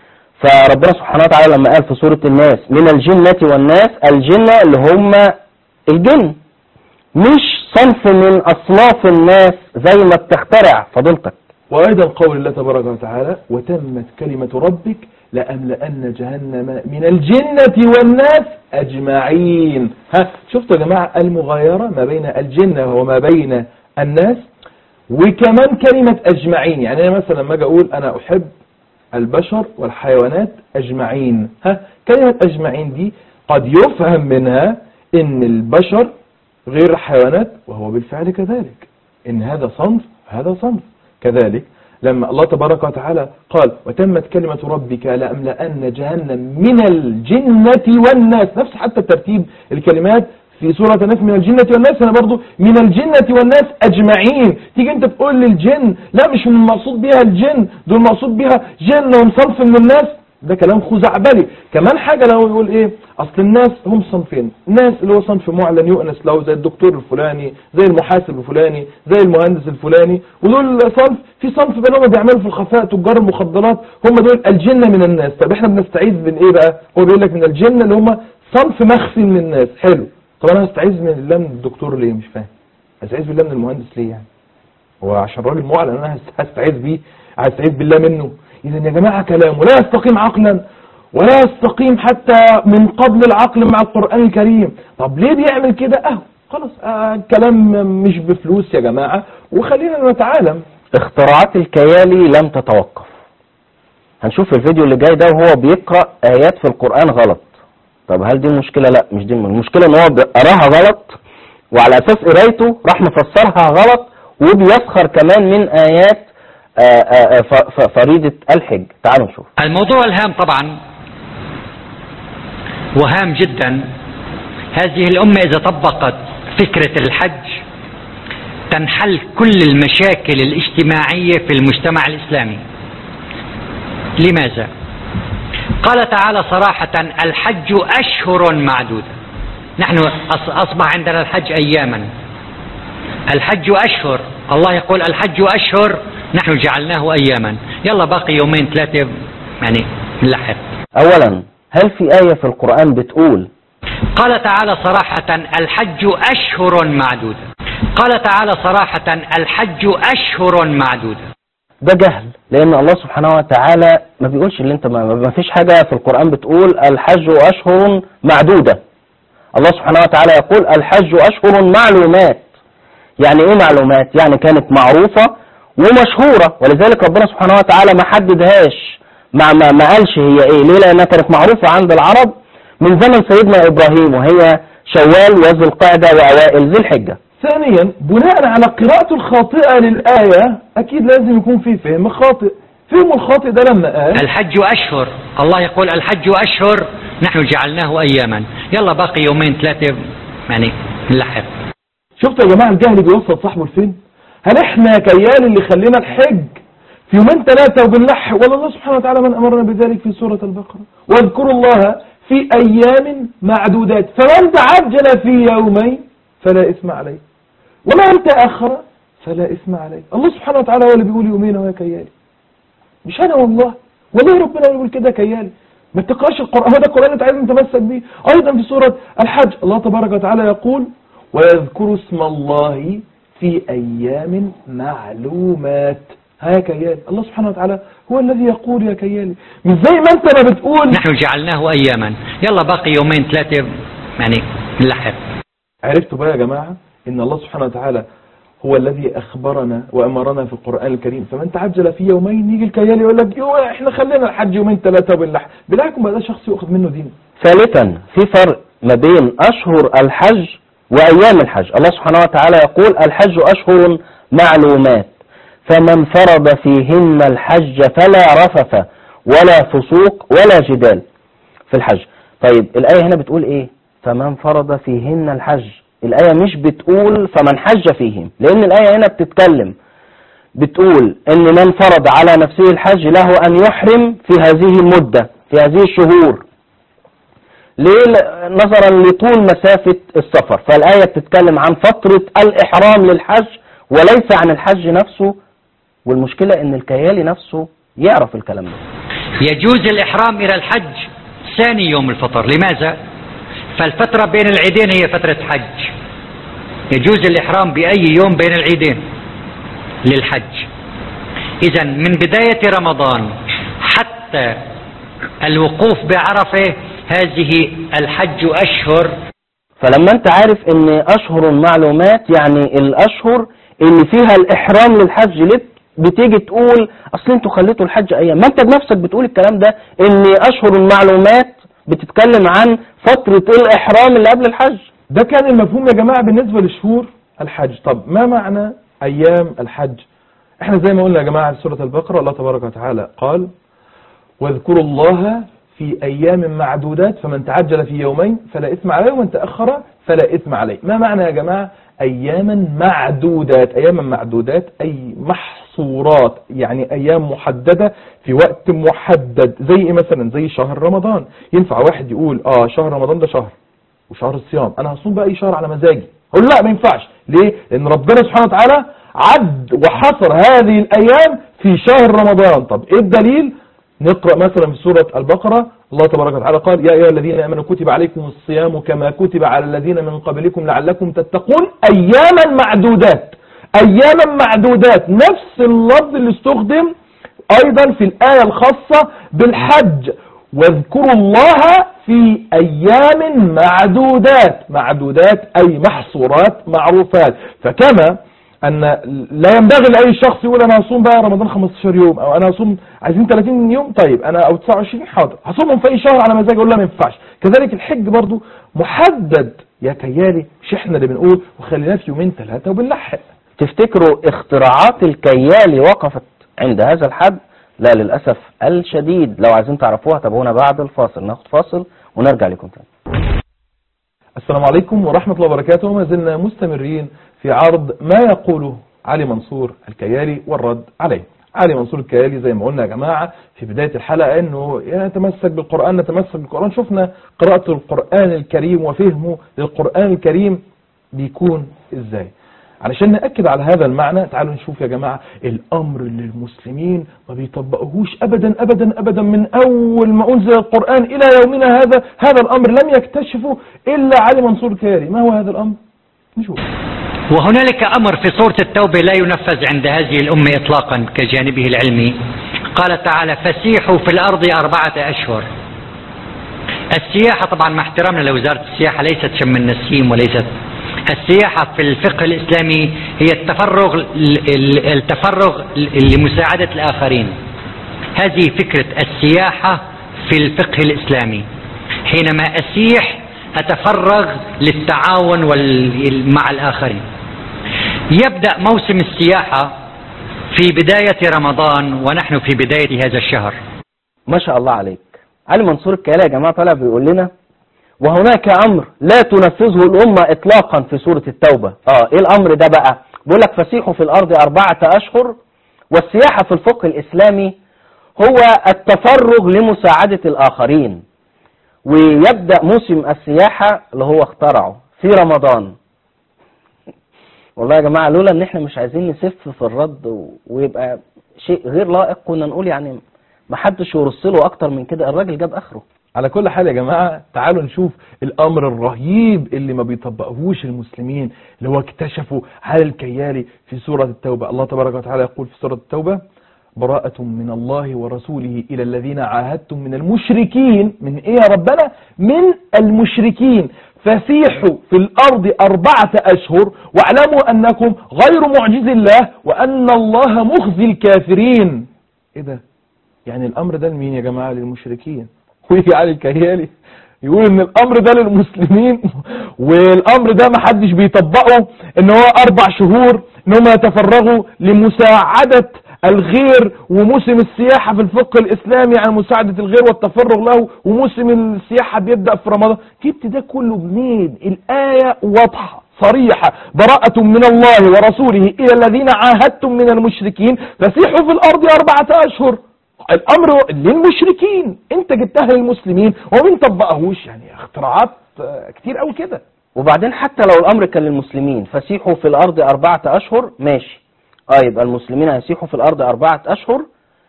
فربنا سبحانه وتعالى لما قال في سورة الناس من الجنة والناس الجنة اللي هم الجن مش صنف من أصناف الناس زي ما بتخترع فضيلتك
وأيضا قول الله تبارك وتعالى وتمت كلمة ربك لأملأن جهنم من الجنة والناس أجمعين ها شفتوا يا جماعة المغايرة ما بين الجنة وما بين الناس وكمان كلمة أجمعين يعني أنا مثلا لما أجي أقول أنا أحب البشر والحيوانات أجمعين ها كلمة أجمعين دي قد يفهم منها إن البشر غير الحيوانات وهو بالفعل كذلك إن هذا صنف هذا صنف كذلك لما الله تبارك وتعالى قال وتمت كلمة ربك لأملأن جهنم من الجنة والناس نفس حتى ترتيب الكلمات في سورة الناس من الجنة والناس أنا برضو من الجنة والناس أجمعين تيجي أنت تقول للجن لا مش من المقصود بها الجن دول المقصود بها جن ومصنف من الناس ده كلام خزعبلي كمان حاجة لو يقول ايه اصل الناس هم صنفين ناس اللي هو صنف معلن يؤنس له زي الدكتور الفلاني زي المحاسب الفلاني زي المهندس الفلاني ودول صنف في صنف بينهم بيعملوا في الخفاء تجار المخدرات هم دول الجنة من الناس طب احنا بنستعيذ من ايه بقى هو بيقول لك من الجنة اللي هم صنف مخفي من الناس حلو طب انا هستعيذ من الله من الدكتور ليه مش فاهم هستعيذ بالله من المهندس ليه يعني هو عشان راجل معلن انا هستعيذ بيه هستعيذ بالله منه إذا يا جماعة كلامه لا يستقيم عقلا ولا يستقيم حتى من قبل العقل مع القرآن الكريم طب ليه بيعمل كده اهو خلاص آه كلام مش بفلوس يا جماعة وخلينا نتعالم
اختراعات الكيالي لم تتوقف هنشوف الفيديو اللي جاي ده وهو بيقرأ آيات في القرآن غلط طب هل دي مشكلة لا مش دي المشكلة ان هو قراها غلط وعلى اساس قرايته راح مفسرها غلط وبيسخر كمان من آيات آآ آآ فريدة الحج تعالوا نشوف
الموضوع الهام طبعا وهام جدا هذه الأمة إذا طبقت فكرة الحج تنحل كل المشاكل الاجتماعية في المجتمع الإسلامي لماذا؟ قال تعالى صراحة الحج أشهر معدودة نحن أصبح عندنا الحج أياما الحج أشهر الله يقول الحج أشهر نحن جعلناه أياما يلا باقي يومين ثلاثة يعني نلحق
أولا هل في آية في القرآن بتقول
قال تعالى صراحة الحج أشهر معدودة قال تعالى صراحة الحج أشهر معدودة
ده جهل لأن الله سبحانه وتعالى ما بيقولش اللي انت ما, ما فيش حاجة في القرآن بتقول الحج أشهر معدودة الله سبحانه وتعالى يقول الحج أشهر معلومات يعني ايه معلومات يعني كانت معروفة ومشهورة ولذلك ربنا سبحانه وتعالى ما حددهاش ما, ما, ما قالش هي ايه ليه لانها كانت معروفة عند العرب من زمن سيدنا ابراهيم وهي شوال وذي القعدة واوائل ذي الحجة
ثانيا بناء على قراءته الخاطئة للآية أكيد لازم يكون في فهم خاطئ فهم الخاطئ ده لما قال
الحج أشهر الله يقول الحج أشهر نحن جعلناه أياما يلا باقي يومين ثلاثة يعني نلحق
شفتوا يا جماعة الجهل بيوصل صاحبه لفين هل احنا كيال اللي خلينا الحج في يومين ثلاثة وبنلح ولا الله سبحانه وتعالى من أمرنا بذلك في سورة البقرة واذكروا الله في أيام معدودات فمن تعجل في يومين فلا إثم عليه ومن تأخر فلا إثم عليه الله سبحانه وتعالى هو اللي بيقول يومين ويا كيالي مش أنا والله والله ربنا اللي بيقول كده كيالي ما تقراش القرآن هذا القرآن انت عايز نتمسك بيه أيضا في سورة الحج الله تبارك وتعالى يقول ويذكروا اسم الله في أيام معلومات ها يا كيالي الله سبحانه وتعالى هو الذي يقول يا كيالي مش زي ما انت ما بتقول
نحن جعلناه أياما يلا باقي يومين ثلاثة يعني نلحق
عرفتوا بقى يا جماعة ان الله سبحانه وتعالى هو الذي أخبرنا وأمرنا في القرآن الكريم فمن تعجل في يومين يجي الكيالي يقول لك يو احنا خلينا الحج يومين ثلاثة وبنلحق بالعكم بقى ده شخص يأخذ منه دين
ثالثا في فرق ما بين أشهر الحج وأيام الحج الله سبحانه وتعالى يقول الحج أشهر معلومات فمن فرض فيهن الحج فلا رفث ولا فسوق ولا جدال في الحج طيب الآية هنا بتقول إيه فمن فرض فيهن الحج الآية مش بتقول فمن حج فيهم لأن الآية هنا بتتكلم بتقول ان من فرض على نفسه الحج له ان يحرم في هذه المدة في هذه الشهور ليه ل- نظرا لطول مسافة السفر فالآية بتتكلم عن فترة الإحرام للحج وليس عن الحج نفسه والمشكلة ان الكيالي نفسه يعرف الكلام ده
يجوز الإحرام إلى الحج ثاني يوم الفطر لماذا؟ فالفترة بين العيدين هي فترة حج يجوز الإحرام بأي يوم بين العيدين للحج إذا من بداية رمضان حتى الوقوف بعرفة هذه الحج أشهر
فلما انت عارف ان اشهر معلومات يعني الاشهر اللي فيها الاحرام للحج ليه بتيجي تقول اصل انتوا خليتوا الحج ايام ما انت بنفسك بتقول الكلام ده ان اشهر المعلومات بتتكلم عن فترة الاحرام اللي قبل الحج
ده كان المفهوم يا جماعة بالنسبة لشهور الحج طب ما معنى أيام الحج احنا زي ما قلنا يا جماعة في سورة البقرة الله تبارك وتعالى قال واذكروا الله في أيام معدودات فمن تعجل في يومين فلا إثم عليه ومن تأخر فلا إثم عليه ما معنى يا جماعة أياما معدودات أياما معدودات أي محصورات يعني أيام محددة في وقت محدد زي إيه مثلا زي شهر رمضان ينفع واحد يقول آه شهر رمضان ده شهر وشهر الصيام انا هصوم بقى اي شهر على مزاجي اقول لا ما ينفعش ليه لان ربنا سبحانه وتعالى عد وحصر هذه الايام في شهر رمضان طب ايه الدليل نقرا مثلا في سوره البقره الله تبارك وتعالى قال يا ايها الذين امنوا كتب عليكم الصيام كما كتب على الذين من قبلكم لعلكم تتقون اياما معدودات اياما معدودات نفس اللفظ اللي استخدم ايضا في الايه الخاصه بالحج واذكروا الله في ايام معدودات معدودات اي محصورات معروفات فكما ان لا ينبغي لاي شخص يقول انا هصوم بقى رمضان 15 يوم او انا هصوم عايزين 30 يوم طيب انا او 29 حاضر هصومهم في اي شهر على مزاجي اقول لا ما ينفعش كذلك الحج برضو محدد يا كيالي مش احنا اللي بنقول وخليناه في يومين ثلاثه وبنلحق
تفتكروا اختراعات الكيالي وقفت عند هذا الحد لا للأسف الشديد لو عايزين تعرفوها تابعونا بعد الفاصل ناخد فاصل ونرجع لكم تاني
السلام عليكم ورحمة الله وبركاته ما زلنا مستمرين في عرض ما يقوله علي منصور الكيالي والرد عليه علي منصور الكيالي زي ما قلنا يا جماعة في بداية الحلقة انه يتمسك بالقرآن نتمسك بالقرآن شفنا قراءة القرآن الكريم وفهمه للقرآن الكريم بيكون ازاي علشان نأكد على هذا المعنى تعالوا نشوف يا جماعة الأمر اللي المسلمين ما بيطبقوهوش أبدا أبدا أبدا من أول ما أنزل القرآن إلى يومنا هذا هذا الأمر لم يكتشفه إلا علي منصور كاري ما هو هذا الأمر نشوف
وهنالك أمر في سورة التوبة لا ينفذ عند هذه الأمة إطلاقا كجانبه العلمي قال تعالى فسيحوا في الأرض أربعة أشهر السياحة طبعا مع احترامنا لوزارة السياحة ليست شم النسيم وليست السياحة في الفقه الإسلامي هي التفرغ التفرغ لمساعدة الآخرين هذه فكرة السياحة في الفقه الإسلامي حينما أسيح أتفرغ للتعاون وال- مع الآخرين يبدأ موسم السياحة في بداية رمضان ونحن في بداية هذا الشهر
ما شاء الله عليك علي منصور الكيالي يا جماعة طالع بيقول لنا وهناك أمر لا تنفذه الأمة إطلاقا في سورة التوبة آه إيه الأمر ده بقى بيقول لك فسيحوا في الأرض أربعة أشهر والسياحة في الفقه الإسلامي هو التفرغ لمساعدة الآخرين ويبدأ موسم السياحة اللي هو اخترعه في رمضان والله يا جماعة لولا ان احنا مش عايزين نسف في الرد و- ويبقى شيء غير لائق كنا نقول يعني ما حدش يرص له اكتر من كده الراجل جاب اخره
على كل حال يا جماعة تعالوا نشوف الأمر الرهيب اللي ما بيطبقهوش المسلمين اللي هو اكتشفوا على الكيالي في سورة التوبة الله تبارك وتعالى يقول في سورة التوبة براءة من الله ورسوله إلى الذين عاهدتم من المشركين من إيه يا ربنا من المشركين فسيحوا في الأرض أربعة أشهر واعلموا أنكم غير معجز الله وأن الله مخزي الكافرين إيه ده يعني الأمر ده لمين يا جماعة للمشركين ويجي علي الكيالي يقول ان الامر ده للمسلمين والامر ده ما حدش بيطبقه ان هو اربع شهور ان هم يتفرغوا لمساعدة الغير وموسم السياحة في الفقه الاسلامي عن مساعدة الغير والتفرغ له وموسم السياحة بيبدأ في رمضان جبت ده كله منين الآية واضحة صريحة براءة من الله ورسوله إلى الذين عاهدتم من المشركين فسيحوا في الأرض أربعة أشهر الامر للمشركين انت جبتها للمسلمين وما بنطبقهوش يعني اختراعات آه، كتير قوي كده
وبعدين حتى لو الامر كان للمسلمين فسيحوا في الارض اربعة اشهر ماشي اه يبقى المسلمين هيسيحوا في الارض اربعة اشهر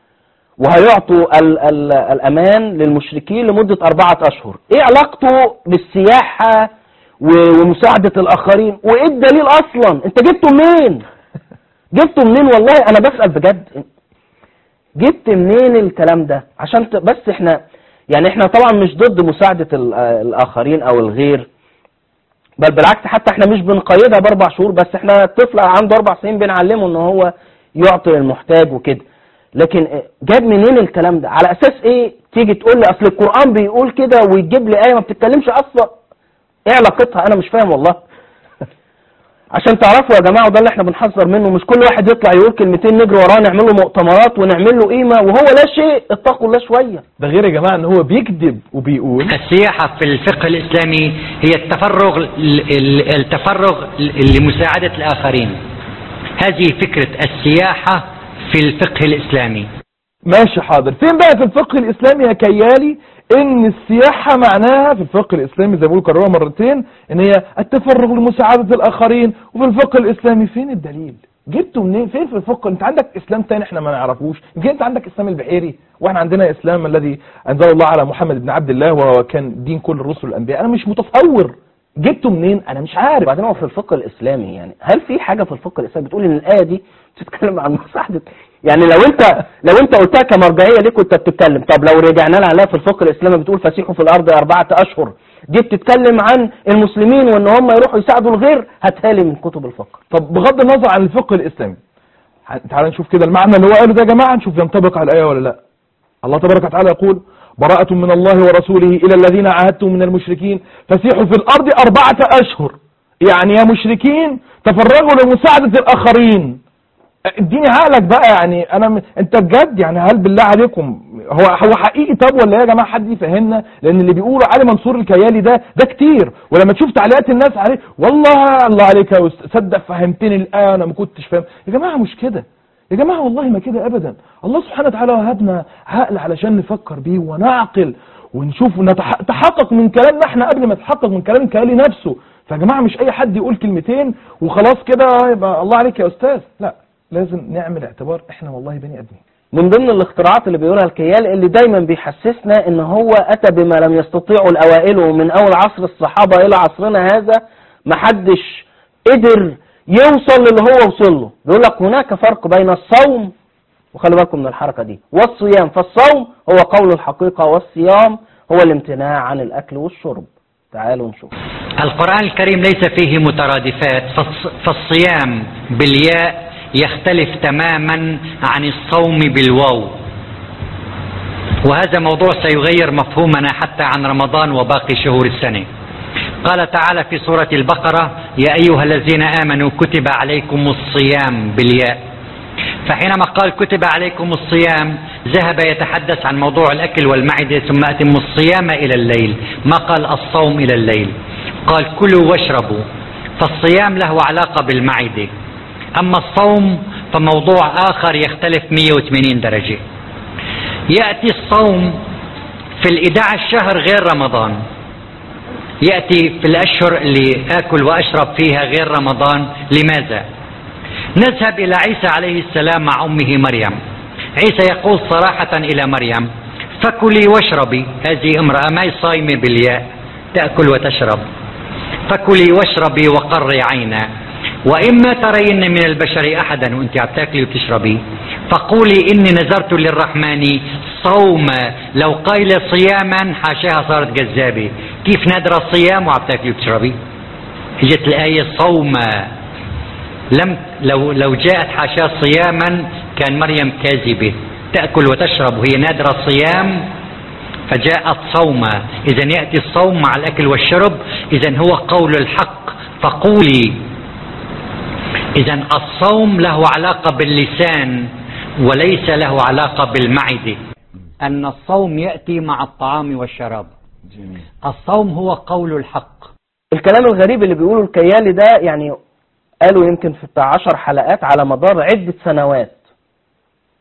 وهيعطوا ال ال الامان للمشركين لمدة اربعة اشهر ايه علاقته بالسياحة و- ومساعدة الاخرين وايه الدليل اصلا انت جبته منين جبته منين والله انا بسأل بجد جبت منين الكلام ده عشان ت- بس احنا يعني احنا طبعا مش ضد مساعدة ال- آه، الاخرين او الغير بل بالعكس حتى احنا مش بنقيدها باربع شهور بس احنا الطفل عنده اربع سنين بنعلمه ان هو يعطي للمحتاج وكده لكن اه، جاب منين الكلام ده على اساس ايه تيجي تقول لي اصل القرآن بيقول كده ويجيب لي ايه ما بتتكلمش اصلا ايه علاقتها انا مش فاهم والله عشان تعرفوا يا جماعه وده اللي احنا بنحذر منه مش كل واحد يطلع يقول كلمتين نجري وراه نعمل له مؤتمرات ونعمل له قيمه وهو لا شيء اتقوا الله شويه
ده غير يا جماعة ان هو بيكذب وبيقول
السياحة في الفقه الإسلامي هي التفرغ ال- ال- التفرغ ل- لمساعدة الآخرين هذه فكرة السياحة في الفقه الإسلامي
ماشي حاضر فين بقى في الفقه الاسلامي يا كيالي ان السياحة معناها في الفقه الاسلامي زي ما بقول كررها مرتين ان هي التفرغ لمساعدة الاخرين وفي الفقه الاسلامي فين الدليل جبته منين فين في الفقه انت عندك اسلام تاني احنا ما نعرفوش يمكن انت عندك اسلام البحيري واحنا عندنا اسلام الذي انزل الله على محمد بن عبد الله وهو كان دين كل الرسل والانبياء انا مش متصور جبته منين انا مش عارف
وبعدين هو في الفقه الاسلامي يعني هل في حاجه في الفقه الاسلامي بتقول ان الايه دي بتتكلم عن مساعده يعني لو انت لو انت قلتها كمرجعيه ليه كنت بتتكلم طب لو رجعنا لها نلاقي في الفقه الاسلامي بتقول فسيحوا في الارض اربعه اشهر دي بتتكلم عن المسلمين وان هم يروحوا يساعدوا الغير هاتها لي من كتب الفقه
طب بغض النظر عن الفقه الاسلامي ه- تعال نشوف كده المعنى اللي هو قاله ده يا جماعه نشوف ينطبق على الايه ولا لا الله تبارك وتعالى يقول براءة من الله ورسوله إلى الذين عاهدتم من المشركين فسيحوا في الأرض أربعة أشهر يعني يا مشركين تفرغوا لمساعدة الآخرين اديني عقلك بقى يعني انا م... انت بجد يعني هل بالله عليكم هو هو حقيقي طب ولا ايه يا جماعه حد يفهمنا لان اللي بيقولوا علي منصور الكيالي ده ده كتير ولما تشوف تعليقات الناس عليه والله الله عليك يا أستاذ، صدق فهمتني الان انا ما كنتش فاهم يا جماعه مش كده يا جماعه والله ما كده ابدا الله سبحانه وتعالى وهبنا عقل علشان نفكر بيه ونعقل ونشوف ونتحقق من كلامنا احنا قبل ما نتحقق من كلام الكيالي نفسه فيا جماعه مش اي حد يقول كلمتين وخلاص كده يبقى الله عليك يا استاذ لا لازم نعمل اعتبار احنا والله بني ادمين
من ضمن الاختراعات اللي بيقولها الكيال اللي دايما بيحسسنا ان هو اتى بما لم يستطيعه الاوائل من اول عصر الصحابه الى عصرنا هذا محدش قدر يوصل للي هو وصل له بيقول لك هناك فرق بين الصوم وخلي بالكم من الحركه دي والصيام فالصوم هو قول الحقيقه والصيام هو الامتناع عن الاكل والشرب تعالوا نشوف
القرآن الكريم ليس فيه مترادفات فالص- فالصيام بالياء يختلف تماما عن الصوم بالواو وهذا موضوع سيغير مفهومنا حتى عن رمضان وباقي شهور السنة قال تعالى في سورة البقرة يا أيها الذين آمنوا كتب عليكم الصيام بالياء فحينما قال كتب عليكم الصيام ذهب يتحدث عن موضوع الأكل والمعدة ثم أتم الصيام إلى الليل ما قال الصوم إلى الليل قال كلوا واشربوا فالصيام له علاقة بالمعدة أما الصوم فموضوع آخر يختلف 180 درجة يأتي الصوم في الإداع الشهر غير رمضان يأتي في الأشهر اللي آكل وأشرب فيها غير رمضان لماذا؟ نذهب إلى عيسى عليه السلام مع أمه مريم عيسى يقول صراحة إلى مريم فكلي واشربي هذه امرأة ما هي صايمة بالياء تأكل وتشرب فكلي واشربي وقري عينا وإما ترين من البشر أحدا وأنت عم تاكلي وتشربي فقولي إني نذرت للرحمن صوما لو قايلة صياما حاشاها صارت جذابة كيف نادرة الصيام وعم تاكلي وتشربي اجت الآية صوما لم لو لو جاءت حاشاه صياما كان مريم كاذبة تأكل وتشرب وهي نادرة الصيام فجاءت صوما إذا يأتي الصوم مع الأكل والشرب إذا هو قول الحق فقولي إذا الصوم له علاقة باللسان وليس له علاقة بالمعدة أن الصوم يأتي مع الطعام والشراب الصوم هو قول الحق
الكلام الغريب اللي بيقوله الكيالي ده يعني قالوا يمكن في بتاع 10 حلقات على مدار عدة سنوات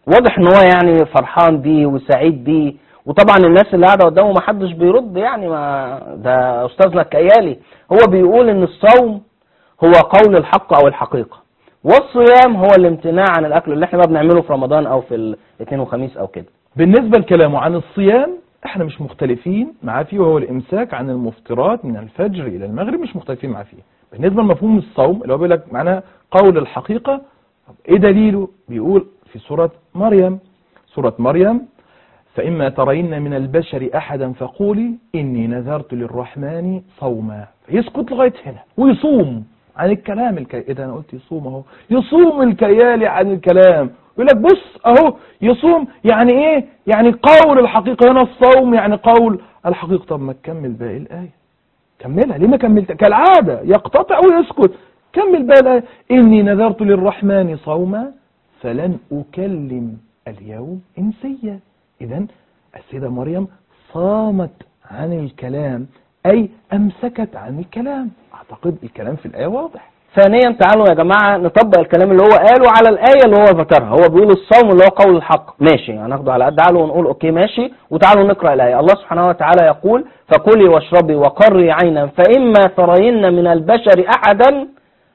واضح ان هو يعني فرحان بيه وسعيد بيه وطبعا الناس اللي قاعده قدامه ما حدش بيرد يعني ما ده استاذنا الكيالي هو بيقول ان الصوم هو قول الحق او الحقيقه والصيام هو الامتناع عن الاكل اللي احنا بقى بنعمله في رمضان او في الاثنين وخميس او كده
بالنسبة لكلامه عن الصيام احنا مش مختلفين معاه فيه وهو الامساك عن المفطرات من الفجر الى المغرب مش مختلفين معاه فيه بالنسبة لمفهوم الصوم اللي هو بيقول لك معناه قول الحقيقة طب ايه دليله بيقول في سورة مريم سورة مريم فإما ترين من البشر أحدا فقولي إني نذرت للرحمن صوما يسكت لغاية هنا ويصوم عن الكلام الكي... إيه ده أنا قلت يصوم أهو يصوم الكيالي عن الكلام يقول لك بص أهو يصوم يعني إيه يعني قول الحقيقة هنا الصوم يعني قول الحقيقة طب ما تكمل باقي الآية كملها ليه ما كملت كالعادة يقتطع ويسكت كمل بقى الآية إني نذرت للرحمن صوما فلن أكلم اليوم إنسيا إذا السيدة مريم صامت عن الكلام أي أمسكت عن الكلام أعتقد الكلام في الآية واضح
ثانيا تعالوا يا جماعة نطبق الكلام اللي هو قاله على الآية اللي هو ذكرها هو بيقول الصوم اللي هو قول الحق ماشي هناخده على قد تعالوا ونقول أوكي ماشي وتعالوا نقرأ الآية الله سبحانه وتعالى يقول فكلي واشربي وقري عينا فإما ترين من البشر أحدا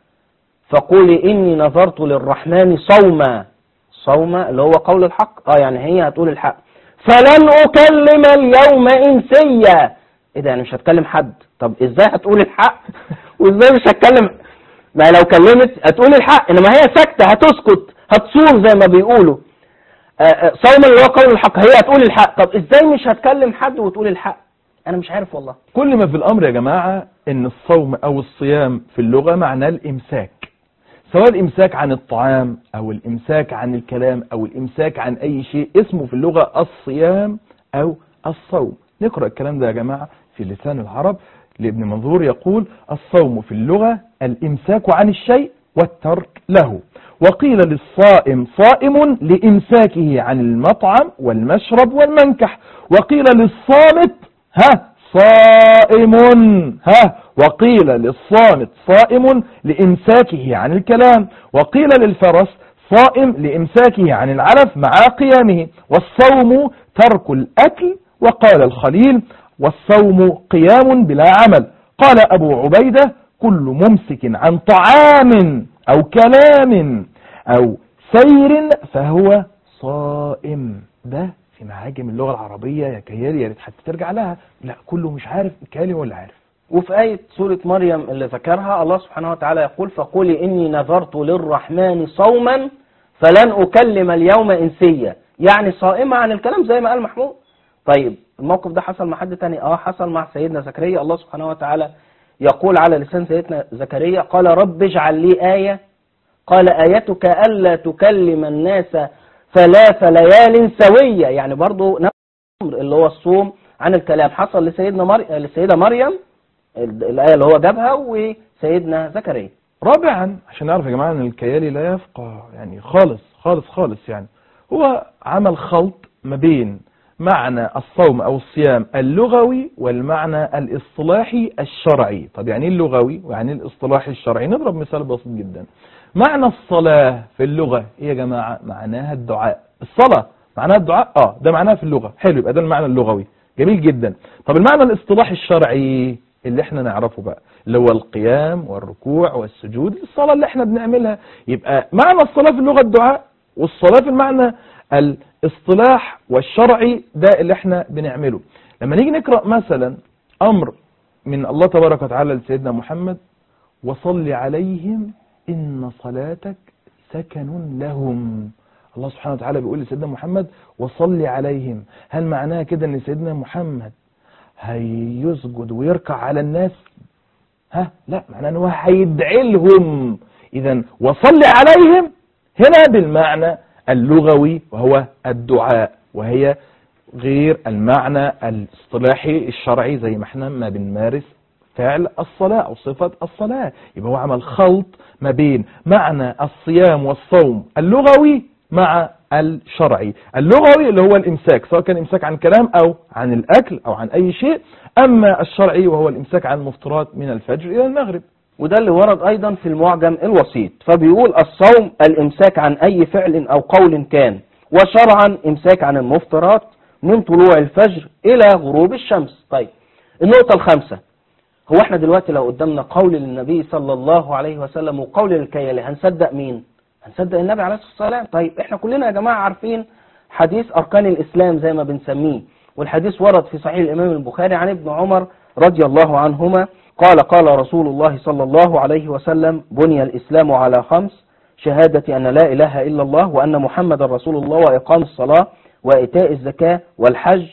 فقولي إني نذرت للرحمن صوما صوما اللي هو قول الحق اه يعني هي هتقول الحق فلن أكلم اليوم إنسيا ايه ده يعني مش هتكلم حد طب ازاي هتقول الحق وازاي مش هتكلم ما لو كلمت هتقول الحق انما هي ساكته هتسكت هتصوم زي ما بيقولوا آه، آه، صوم اللي هو قول الحق هي هتقول الحق طب ازاي مش هتكلم حد وتقول الحق انا مش عارف والله
كل ما في الأمر يا جماعة إن الصوم أو الصيام في اللغة معناه الإمساك سواء الإمساك عن الطعام أو الإمساك عن الكلام أو الإمساك عن أي شيء اسمه في اللغة الصيام أو الصوم نقرأ الكلام ده يا جماعة في لسان العرب لابن منظور يقول الصوم في اللغة الإمساك عن الشيء والترك له وقيل للصائم صائم لإمساكه عن المطعم والمشرب والمنكح وقيل للصامت ها صائم ها وقيل للصامت صائم لإمساكه عن الكلام وقيل للفرس صائم لإمساكه عن العلف مع قيامه والصوم ترك الأكل وقال الخليل والصوم قيام بلا عمل قال أبو عبيدة كل ممسك عن طعام أو كلام أو سير فهو صائم ده في معاجم اللغة العربية يا كيالي يا ريت حتى ترجع لها لا كله مش عارف الكيالي ولا عارف
وفي آية سورة مريم اللي ذكرها الله سبحانه وتعالى يقول فقولي إني نذرت للرحمن صوما فلن أكلم اليوم إنسيا يعني صائمة عن الكلام زي ما قال محمود طيب الموقف ده حصل مع حد تاني اه حصل مع سيدنا زكريا الله سبحانه وتعالى يقول على لسان سيدنا زكريا قال رب اجعل لي آية قال آيتك ألا تكلم الناس ثلاث ليال سوية يعني برضو نفس الأمر اللي هو الصوم عن الكلام حصل لسيدنا مر... للسيدة مريم ال- الآية اللي هو جابها وسيدنا زكريا
رابعا عشان نعرف يا جماعة ان الكيالي لا يفقه يعني خالص خالص خالص يعني هو عمل خلط ما بين معنى الصوم او الصيام اللغوي والمعنى الاصطلاحي الشرعي طب يعني ايه اللغوي ويعني ايه الاصطلاحي الشرعي نضرب مثال بسيط جدا معنى الصلاة في اللغة ايه يا جماعة معناها الدعاء الصلاة معناها الدعاء اه ده معناها في اللغة حلو يبقى ده المعنى اللغوي جميل جدا طب المعنى الاصطلاحي الشرعي اللي احنا نعرفه بقى اللي هو القيام والركوع والسجود الصلاة اللي احنا بنعملها يبقى معنى الصلاة في اللغة الدعاء والصلاة في المعنى الاصطلاح والشرعي ده اللي احنا بنعمله لما نيجي نقرأ مثلا أمر من الله تبارك وتعالى لسيدنا محمد وصل عليهم إن صلاتك سكن لهم الله سبحانه وتعالى بيقول لسيدنا محمد وصل عليهم هل معناها كده ان سيدنا محمد هيسجد ويركع على الناس ها لا معناه ان هو هيدعي لهم اذا وصل عليهم هنا بالمعنى اللغوي وهو الدعاء وهي غير المعنى الاصطلاحي الشرعي زي ما احنا ما بنمارس فعل الصلاة أو صفة الصلاة يبقى هو عمل خلط ما بين معنى الصيام والصوم اللغوي مع الشرعي اللغوي اللي هو الإمساك سواء كان إمساك عن كلام أو عن الأكل أو عن أي شيء أما الشرعي وهو الإمساك عن المفطرات من الفجر إلى المغرب
وده اللي ورد أيضا في المعجم الوسيط فبيقول الصوم الإمساك عن أي فعل أو قول كان وشرعا إمساك عن المفطرات من طلوع الفجر إلى غروب الشمس طيب النقطة الخامسة هو احنا دلوقتي لو قدامنا قول للنبي صلى الله عليه وسلم وقول للكيالي هنصدق مين هنصدق النبي عليه الصلاة والسلام طيب احنا كلنا يا جماعة عارفين حديث أركان الإسلام زي ما بنسميه والحديث ورد في صحيح الإمام البخاري عن ابن عمر رضي الله عنهما قال قال رسول الله صلى الله عليه وسلم بني الإسلام على خمس شهادة أن لا إله إلا الله وأن محمد رسول الله وإقام الصلاة وإيتاء الزكاة والحج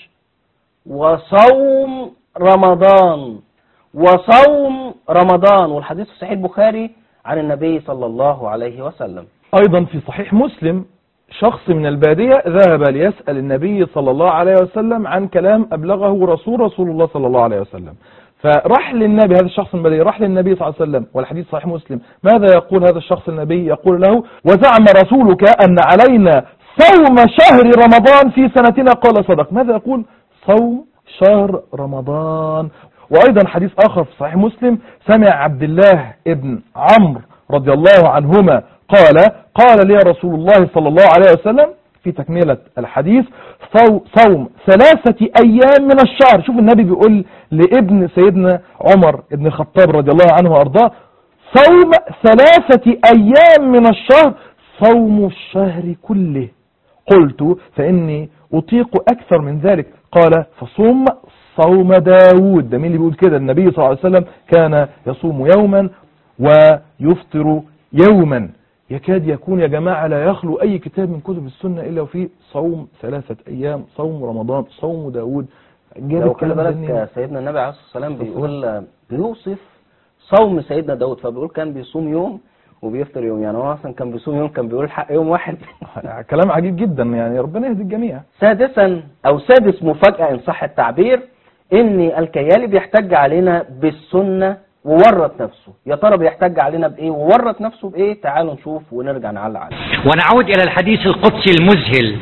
وصوم رمضان وصوم رمضان والحديث في صحيح البخاري عن النبي صلى الله عليه وسلم
أيضا في صحيح مسلم شخص من البادية ذهب ليسأل النبي صلى الله عليه وسلم عن كلام أبلغه رسول رسول الله صلى الله عليه وسلم فراح للنبي هذا الشخص البديع راح للنبي صلى الله عليه وسلم والحديث صحيح مسلم ماذا يقول هذا الشخص النبي يقول له وزعم رسولك أن علينا صوم شهر رمضان في سنتنا قال صدق ماذا يقول صوم شهر رمضان وأيضا حديث آخر في صحيح مسلم سمع عبد الله ابن عمرو رضي الله عنهما قال قال لي رسول الله صلى الله عليه وسلم في تكملة الحديث صو- صوم ثلاثة أيام من الشهر شوف النبي بيقول لابن سيدنا عمر ابن الخطاب رضي الله عنه وأرضاه صوم ثلاثة أيام من الشهر صوم الشهر كله قلت فإني أطيق أكثر من ذلك قال فصوم صوم داود ده مين اللي بيقول كده النبي صلى الله عليه وسلم كان يصوم يوما ويفطر يوما يكاد يكون يا جماعة لا يخلو أي كتاب من كتب السنة إلا وفيه صوم ثلاثة أيام صوم رمضان صوم داود جاب
لو خلي
الكلام ده
بالك
منين؟
سيدنا النبي عليه الصلاة والسلام بيقول بيوصف صوم سيدنا داود فبيقول كان بيصوم يوم وبيفطر يوم يعني هو اصلا كان بيصوم يوم كان بيقول الحق يوم واحد
كلام عجيب جدا يعني ربنا يهدي الجميع
سادسا او سادس مفاجأة ان صح التعبير ان الكيالي بيحتج علينا بالسنة وورط نفسه يا ترى بيحتج علينا بايه وورط نفسه بايه تعالوا نشوف ونرجع نعلق عليه
ونعود إلى الحديث القدسي المذهل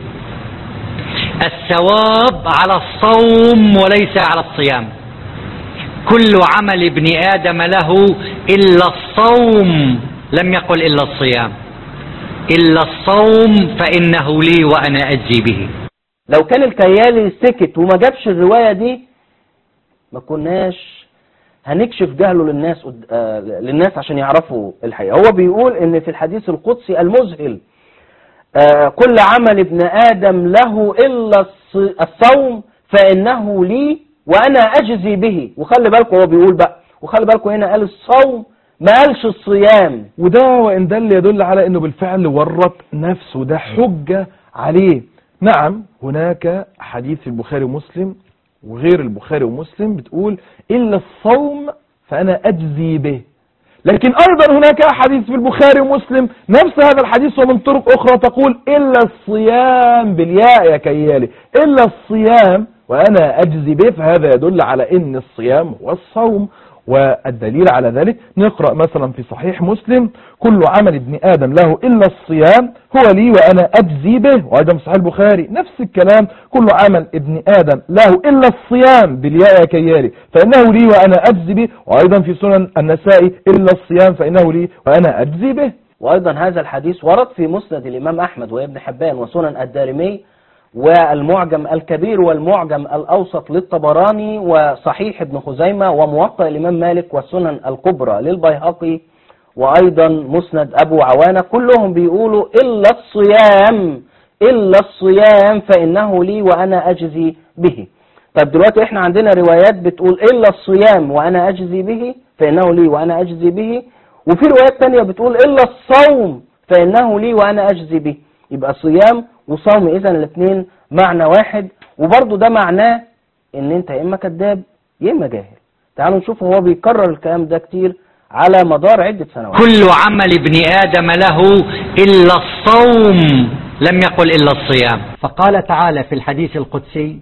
الثواب على الصوم وليس على الصيام كل عمل ابن آدم له إلا الصوم لم يقل إلا الصيام إلا الصوم فإنه لي وأنا أجزي به
لو كان الكيالي سكت وما جابش الرواية دي ما كناش هنكشف جهله للناس قد- آه، للناس عشان يعرفوا الحقيقة هو بيقول ان في الحديث القدسي المذهل آه، كل عمل ابن آدم له إلا الص- الصوم فإنه لي وأنا أجزي به وخلي بالكم هو بيقول بقى وخلي بالكم هنا قال الصوم ما قالش الصيام
وده وإن دل يدل على أنه بالفعل ورط نفسه ده حجة عليه نعم هناك حديث في البخاري ومسلم وغير البخاري ومسلم بتقول إلا الصوم فأنا أجزي به لكن أيضا هناك حديث في البخاري ومسلم نفس هذا الحديث ومن طرق أخرى تقول إلا الصيام بالياء يا كيالي إلا الصيام وأنا أجزي به فهذا يدل على أن الصيام هو الصوم والدليل على ذلك نقرأ مثلا في صحيح مسلم كل عمل ابن آدم له إلا الصيام هو لي وأنا أجزي به وأيضا في صحيح البخاري نفس الكلام كل عمل ابن آدم له إلا الصيام بالياء يا كيالي فإنه لي وأنا أجزي به وأيضا في سنن النسائي إلا الصيام فإنه لي وأنا أجزي به
وأيضا هذا الحديث ورد في مسند الإمام أحمد وابن حبان وسنن الدارمي والمعجم الكبير والمعجم الأوسط للطبراني وصحيح ابن خزيمة وموطأ الإمام مالك والسنن الكبرى للبيهقي وأيضا مسند أبو عوانة كلهم بيقولوا إلا الصيام إلا الصيام فإنه لي وأنا أجزي به طيب دلوقتي احنا عندنا روايات بتقول إلا الصيام وأنا أجزي به فإنه لي وأنا أجزي به وفي روايات تانية بتقول إلا الصوم فإنه لي وأنا أجزي به يبقى صيام وصوم إذا الاثنين معنى واحد وبرضه ده معناه إن أنت يا إما كذاب يا إما جاهل تعالوا نشوف هو بيكرر الكلام ده كتير على مدار عدة سنوات
كل عمل ابن آدم له إلا الصوم لم يقل إلا الصيام فقال تعالى في الحديث القدسي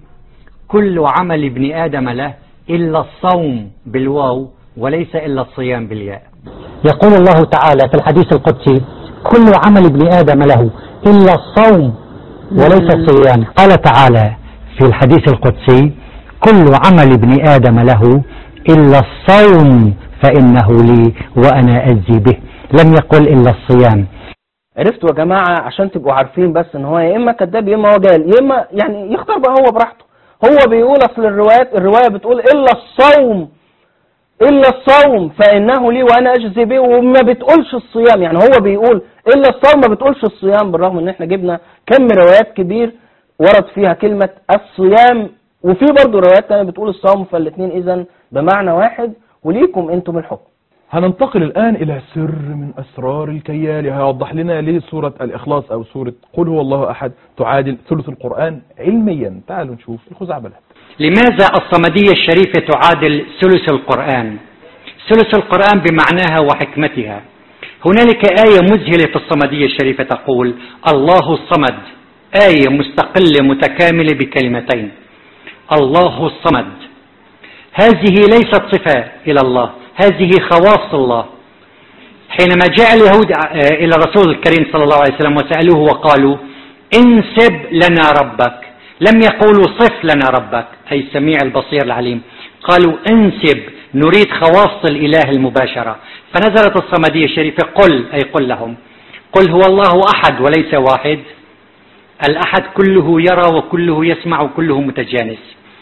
كل عمل ابن آدم له إلا الصوم بالواو وليس إلا الصيام بالياء
يقول الله تعالى في الحديث القدسي كل عمل ابن آدم له إلا الصوم وليس الصيام قال تعالى في الحديث القدسي كل عمل ابن آدم له إلا الصوم فإنه لي وأنا أجزي به لم يقل إلا الصيام
عرفتوا يا جماعة عشان تبقوا عارفين بس ان هو يا اما كذاب يا اما هو جاهل يا اما يعني يختار بقى هو براحته هو بيقول اصل الروايات الرواية بتقول الا الصوم الا الصوم فانه لي وانا اجزي به وما بتقولش الصيام يعني هو بيقول الا الصوم ما بتقولش الصيام بالرغم ان احنا جبنا كم روايات كبير ورد فيها كلمة الصيام وفي برضه روايات تانية بتقول الصوم فالاثنين اذا بمعنى واحد وليكم انتم الحكم
هننتقل الآن إلى سر من أسرار الكيالي هيوضح لنا ليه سورة الإخلاص أو سورة قل هو الله أحد تعادل ثلث القرآن علميا تعالوا نشوف الخزعبلات
لماذا الصمدية الشريفة تعادل ثلث القرآن ثلث القرآن بمعناها وحكمتها هنالك آية مذهلة في الصمدية الشريفة تقول الله الصمد آية مستقلة متكاملة بكلمتين الله الصمد هذه ليست صفة إلى الله هذه خواص الله حينما جاء اليهود إلى الرسول الكريم صلى الله عليه وسلم وسألوه وقالوا انسب لنا ربك لم يقولوا صف لنا ربك أي السميع البصير العليم قالوا انسب نريد خواص الإله المباشرة فنزلت الصمدية الشريفة قل أي قل لهم قل هو الله أحد وليس واحد الأحد كله يرى وكله يسمع وكله متجانس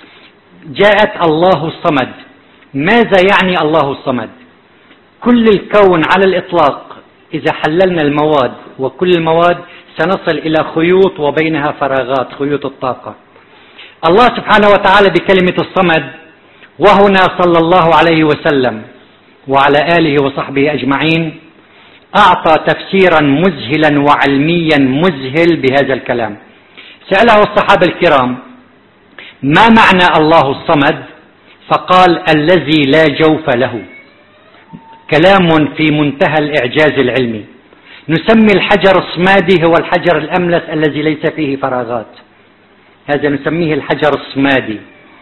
جاءت الله الصمد ماذا يعني الله الصمد كل الكون على الإطلاق إذا حللنا المواد وكل المواد سنصل إلى خيوط وبينها فراغات خيوط الطاقة الله سبحانه وتعالى بكلمة الصمد وهنا صلى الله عليه وسلم وعلى آله وصحبه أجمعين أعطى تفسيرا مذهلا وعلميا مذهل بهذا الكلام سأله الصحابة الكرام ما معنى الله الصمد فقال الذي لا جوف له كلام في منتهى الإعجاز العلمي نسمي الحجر الصمادي هو الحجر الأملس الذي ليس فيه فراغات هذا نسميه الحجر الصمادي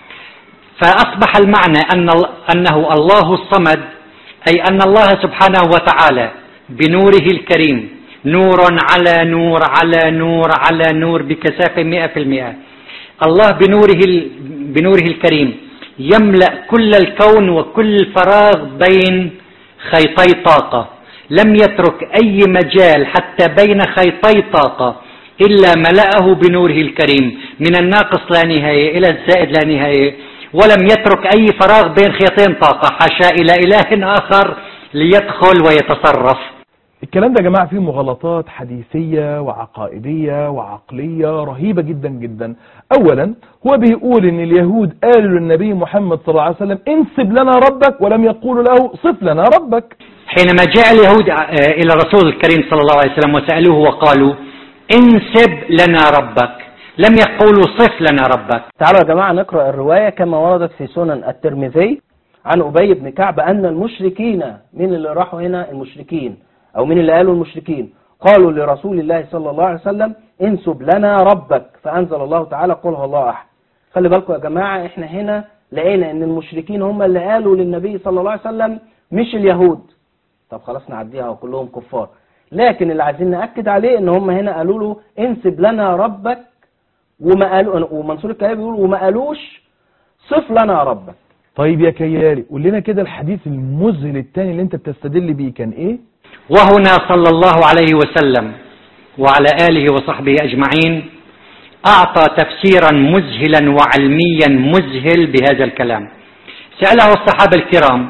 فأصبح المعنى أن أنه الله الصمد أي أن الله سبحانه وتعالى بنوره الكريم نور على نور على نور على نور بكثافة مئة في المئة الله بنوره, بنوره الكريم يملأ كل الكون وكل الفراغ بين خيطي طاقة لم يترك أي مجال حتى بين خيطي طاقة إلا ملأه بنوره الكريم من الناقص لا نهاية إلى الزائد لا نهاية ولم يترك أي فراغ بين خيطين طاقة حاشا إلى إله آخر ليدخل ويتصرف
الكلام ده يا جماعة فيه مغالطات حديثية وعقائدية وعقلية رهيبة جدا جدا اولا هو بيقول ان اليهود قالوا للنبي محمد صلى الله عليه وسلم انسب لنا ربك ولم يقولوا له صف لنا ربك
حينما جاء اليهود إلى الرسول الكريم صلى الله عليه وسلم وسألوه وقالوا انسب لنا ربك لم يقولوا صف لنا ربك
تعالوا يا جماعة نقرأ الرواية كما وردت في سنن الترمذي عن أبي بن كعب أن المشركين من اللي راحوا هنا المشركين أو من اللي قالوا المشركين قالوا لرسول الله صلى الله عليه وسلم انسب لنا ربك فأنزل الله تعالى قل هو الله أحد خلي بالكم يا جماعة احنا هنا لقينا ان المشركين هم اللي قالوا للنبي صلى الله عليه وسلم مش اليهود طب خلاص نعديها وكلهم كفار لكن اللي عايزين نأكد عليه ان هم هنا قالوا له انسب لنا ربك وما قالوا ومنصور الكلام بيقول وما قالوش صف لنا ربك
طيب يا كيالي قول لنا كده الحديث المذهل الثاني اللي انت بتستدل بيه كان ايه
وهنا صلى الله عليه وسلم وعلى آله وصحبه أجمعين أعطى تفسيرا مذهلا وعلميا مذهل بهذا الكلام سأله الصحابة الكرام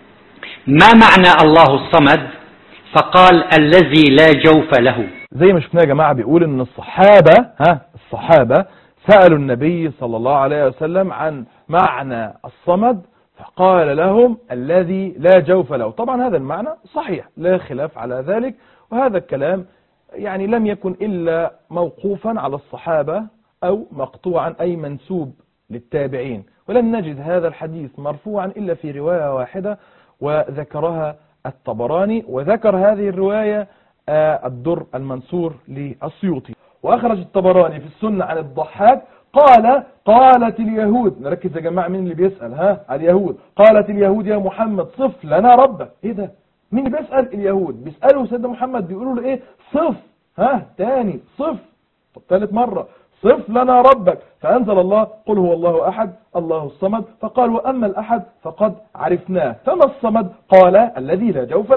ما معنى الله الصمد فقال الذي لا جوف له
زي ما شفنا يا جماعة بيقول ان الصحابة ها الصحابة سألوا النبي صلى الله عليه وسلم عن معنى الصمد فقال لهم الذي لا جوف له طبعا هذا المعنى صحيح لا خلاف على ذلك وهذا الكلام يعني لم يكن إلا موقوفا على الصحابة أو مقطوعا أي منسوب للتابعين ولم نجد هذا الحديث مرفوعا إلا في رواية واحدة وذكرها الطبراني وذكر هذه الرواية الدر المنصور للسيوطي وأخرج الطبراني في السنة عن الضحاك قال قالت اليهود نركز يا جماعة مين اللي بيسأل ها اليهود قالت اليهود يا محمد صف لنا ربك ايه ده مين اللي بيسأل اليهود بيسألوا سيدنا محمد بيقولوا له ايه صف ها تاني صف طب ثالث مرة صف لنا ربك فأنزل الله قل هو الله أحد الله الصمد فقال وأما الأحد فقد عرفناه فما الصمد قال الذي لا جوف له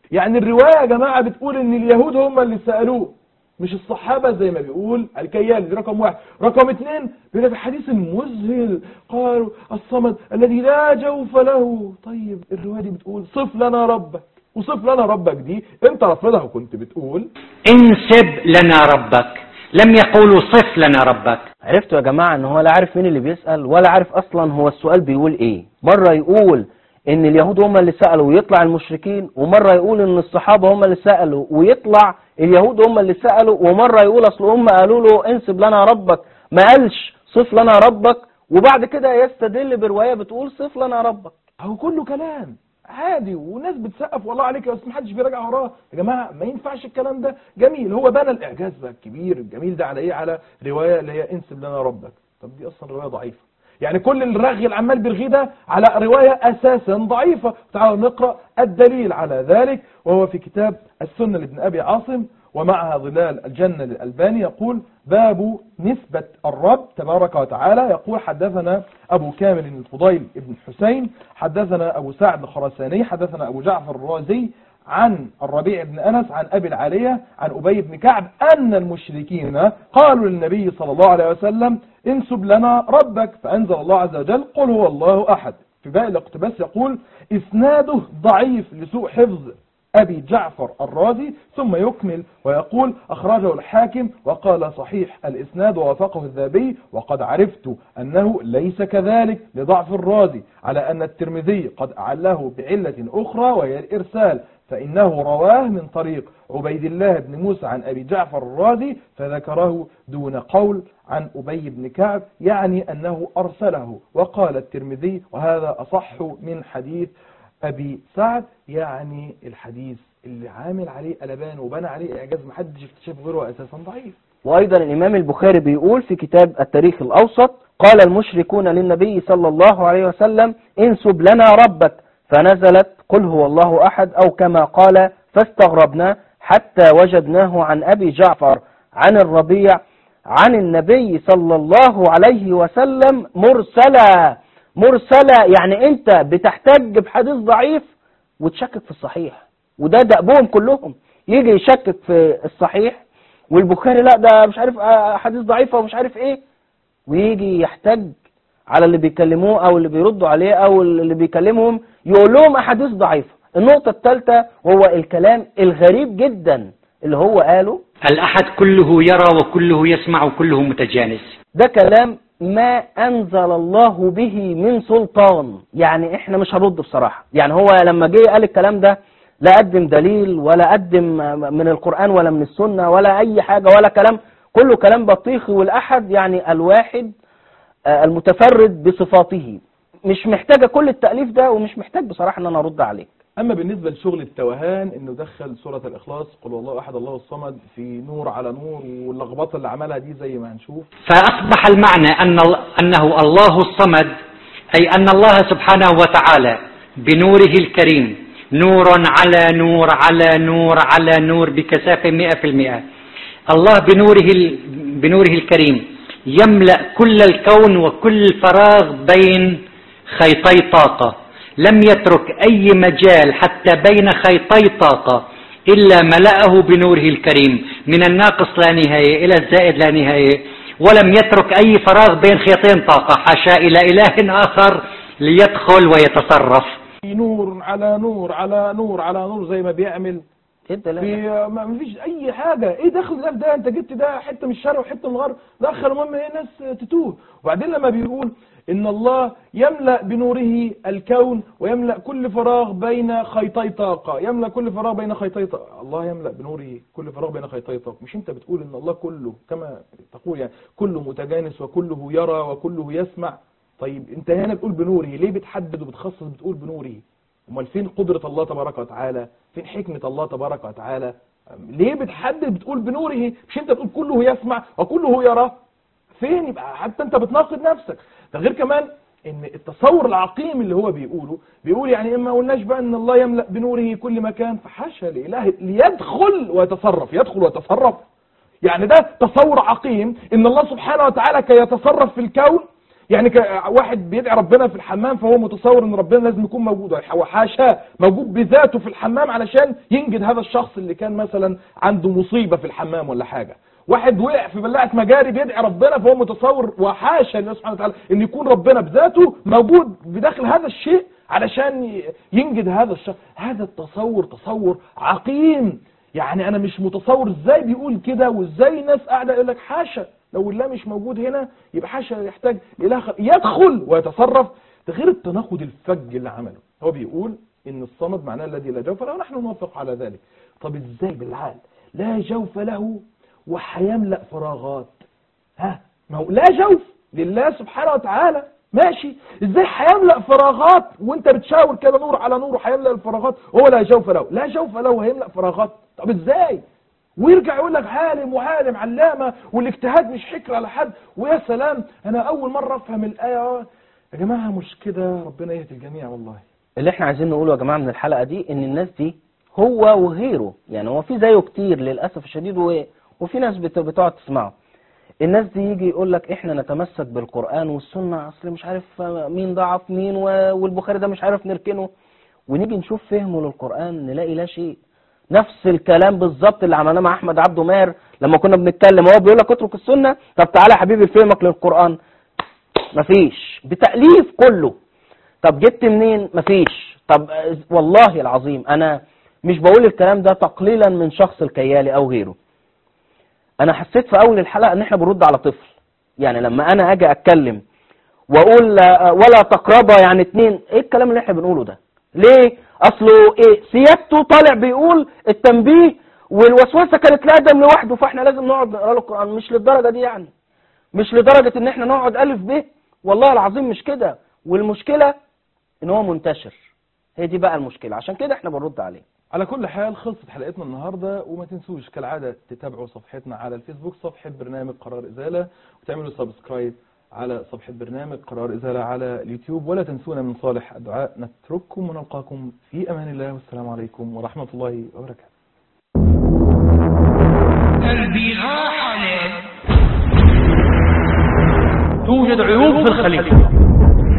يعني الرواية يا جماعة بتقول ان اليهود هم اللي سألوه مش الصحابة زي ما بيقول الكيال دي رقم واحد رقم اثنين بيقول في الحديث المذهل قالوا الصمد الذي لا جوف له طيب الرواية دي بتقول صف لنا ربك وصف لنا ربك دي انت رافضها وكنت بتقول
انسب لنا ربك لم يقولوا صف لنا ربك
عرفتوا يا جماعة ان هو لا عارف مين اللي بيسأل ولا عارف اصلا هو السؤال بيقول ايه مرة يقول ان اليهود هم اللي سألوا ويطلع المشركين ومرة يقول ان الصحابة هم اللي سألوا ويطلع اليهود هم اللي سألوا ومرة يقول اصل هم قالوا له انسب لنا ربك ما قالش صف لنا ربك وبعد كده يستدل برواية بتقول صف لنا ربك
هو كله كلام عادي وناس بتسقف والله عليك يا استاذ محدش بيراجع وراه يا جماعه ما ينفعش الكلام ده جميل هو بنى الاعجاز بقى الكبير الجميل ده على ايه على روايه اللي هي انسب لنا ربك طب دي اصلا روايه ضعيفه يعني كل الرغي اللي عمال بيرغيه ده على روايه اساسا ضعيفه تعالوا نقرا الدليل على ذلك وهو في كتاب السنه لابن ابي عاصم ومعها ظلال الجنة للألباني يقول باب نسبة الرب تبارك وتعالى يقول حدثنا أبو كامل الفضيل ابن حسين حدثنا أبو سعد الخرساني حدثنا أبو جعفر الرازي عن الربيع بن أنس عن أبي العالية عن أبي بن كعب أن المشركين قالوا للنبي صلى الله عليه وسلم انسب لنا ربك فأنزل الله عز وجل قل هو الله أحد في باقي الاقتباس يقول إسناده ضعيف لسوء حفظ أبي جعفر الرازي ثم يكمل ويقول أخرجه الحاكم وقال صحيح الإسناد ووافقه الذهبي وقد عرفت أنه ليس كذلك لضعف الرازي على أن الترمذي قد أعله بعلة أخرى وهي الإرسال فإنه رواه من طريق عبيد الله بن موسى عن أبي جعفر الرازي فذكره دون قول عن أبي بن كعب يعني أنه أرسله وقال الترمذي وهذا أصح من حديث أبي سعد يعني الحديث اللي عامل عليه قلبان وبنى عليه إعجاز محدش اكتشف غيره أساسا ضعيف
وأيضا الإمام البخاري بيقول في كتاب التاريخ الأوسط قال المشركون للنبي صلى الله عليه وسلم انسب لنا ربك فنزلت قل هو الله أحد أو كما قال فاستغربنا حتى وجدناه عن أبي جعفر عن الربيع عن النبي صلى الله عليه وسلم مرسلا مرسلة يعني انت بتحتج بحديث ضعيف وتشكك في الصحيح وده دأبهم كلهم يجي يشكك في الصحيح والبخاري لا ده مش عارف حديث ضعيفة ومش عارف ايه ويجي يحتج على اللي بيكلموه او اللي بيردوا عليه او اللي بيكلمهم يقول لهم احاديث ضعيفة النقطة الثالثة وهو الكلام الغريب جدا اللي هو قاله
الأحد كله يرى وكله يسمع وكله متجانس
ده كلام ما أنزل الله به من سلطان يعني احنا مش هنرد بصراحة يعني هو لما جه قال الكلام ده لا قدم دليل ولا قدم من القرآن ولا من السنة ولا أي حاجة ولا كلام كله كلام بطيخي والأحد يعني الواحد المتفرد بصفاته مش محتاجة كل التأليف ده ومش محتاج بصراحة ان انا ارد عليك
أما بالنسبة لشغل التوهان إنه دخل سورة الإخلاص قل والله أحد الله الصمد في نور على نور واللخبطة اللي عملها دي زي ما هنشوف
فأصبح المعنى أن أنه الله الصمد أي أن الله سبحانه وتعالى بنوره الكريم نور على نور على نور على نور بكثافة مئة في المئة الله بنوره, بنوره الكريم يملأ كل الكون وكل فراغ بين خيطي طاقة لم يترك أي مجال حتى بين خيطي طاقة إلا ملأه بنوره الكريم من الناقص لا نهاية إلى الزائد لا نهاية ولم يترك أي فراغ بين خيطين طاقة حاشا إلى إله آخر ليدخل ويتصرف
نور على نور على نور على نور زي ما بيعمل
انت لا
في ما فيش اي حاجه ايه دخل ده في ده انت جبت ده حته من الشرق وحته من الغرب دخل المهم ايه الناس تتوه وبعدين لما بيقول ان الله يملا بنوره الكون ويملا كل فراغ بين خيطي طاقه يملا كل فراغ بين خيطي طاقه الله يملا بنوره كل فراغ بين خيطي طاقه مش انت بتقول ان الله كله كما تقول يعني كله متجانس وكله يرى وكله يسمع طيب انت هنا بتقول بنوره ليه بتحدد وبتخصص بتقول بنوره امال فين قدرة الله تبارك وتعالى فين حكمة الله تبارك وتعالى ليه بتحدد بتقول بنوره مش انت بتقول كله يسمع وكله يرى فين يبقى حتى انت بتناقض نفسك ده غير كمان ان التصور العقيم اللي هو بيقوله بيقول يعني اما قلناش بقى ان الله يملأ بنوره كل مكان فحاشا لإله ليدخل ويتصرف يدخل ويتصرف يعني ده تصور عقيم ان الله سبحانه وتعالى كي يتصرف في الكون يعني ك- واحد بيدعي ربنا في الحمام فهو متصور ان ربنا لازم يكون موجود وحاشاه موجود بذاته في الحمام علشان ينجد هذا الشخص اللي كان مثلا عنده مصيبة في الحمام ولا حاجة واحد وقع في بلاعة مجاري بيدعي ربنا فهو متصور وحاشا الله سبحانه وتعالى ان يكون ربنا بذاته موجود بداخل هذا الشيء علشان ي- ينجد هذا الشخص هذا التصور تصور عقيم يعني انا مش متصور ازاي بيقول كده وازاي ناس قاعده يقول لك حاشا لو الله مش موجود هنا يبقى حاشا يحتاج اله خ- يدخل ويتصرف ده غير التناقض الفج اللي عمله هو بيقول ان الصمد معناه الذي لا جوف له ونحن نوافق على ذلك طب ازاي بالعقل لا جوف له وهيملأ فراغات ها ما هو لا جوف لله سبحانه وتعالى ماشي ازاي هيملأ فراغات وانت بتشاور كده نور على نور وهيملأ الفراغات وهو لا جوف له لا جوف له هيملأ فراغات طب ازاي ويرجع يقول لك عالم وعالم علامة والاجتهاد مش حكر على حد ويا سلام انا اول مرة افهم الآية يا جماعة مش كده ربنا يهدي الجميع والله
اللي احنا عايزين نقوله يا جماعة من الحلقة دي ان الناس دي هو وغيره يعني هو في زيه كتير للأسف الشديد و... وفي ناس بت... بتقعد تسمعه الناس دي يجي يقول لك احنا نتمسك بالقرآن والسنة اصل مش عارف مين ضعف مين و... والبخاري ده مش عارف نركنه ونيجي نشوف فهمه للقرآن نلاقي لا شيء نفس الكلام بالظبط اللي عملناه مع احمد عبده ماهر لما كنا بنتكلم هو بيقول لك اترك السنة طب تعالى يا حبيبي فهمك للقرآن مفيش بتأليف كله طب جبت منين مفيش طب آه، والله العظيم انا مش بقول الكلام ده تقليلا من شخص الكيالي او غيره انا حسيت في اول الحلقه ان احنا بنرد على طفل يعني لما انا اجي اتكلم واقول آه، ولا تقربا يعني اتنين ايه الكلام اللي احنا بنقوله ده ليه اصله ايه سيادته طالع بيقول التنبيه والوسوسه كانت لادم لوحده فاحنا لازم نقعد نقرا له القران مش للدرجه دي يعني مش لدرجه ان احنا نقعد الف ب والله العظيم مش كده والمشكله ان هو منتشر هي دي بقى المشكله عشان كده احنا بنرد عليه
على كل حال خلصت حلقتنا النهاردة وما تنسوش كالعادة تتابعوا صفحتنا على الفيسبوك صفحة برنامج قرار إزالة وتعملوا سبسكرايب على صفحة برنامج قرار إزالة على اليوتيوب ولا تنسونا من صالح الدعاء نترككم ونلقاكم في أمان الله والسلام عليكم ورحمة الله وبركاته
البغاء حلال توجد عيوب في الخليفة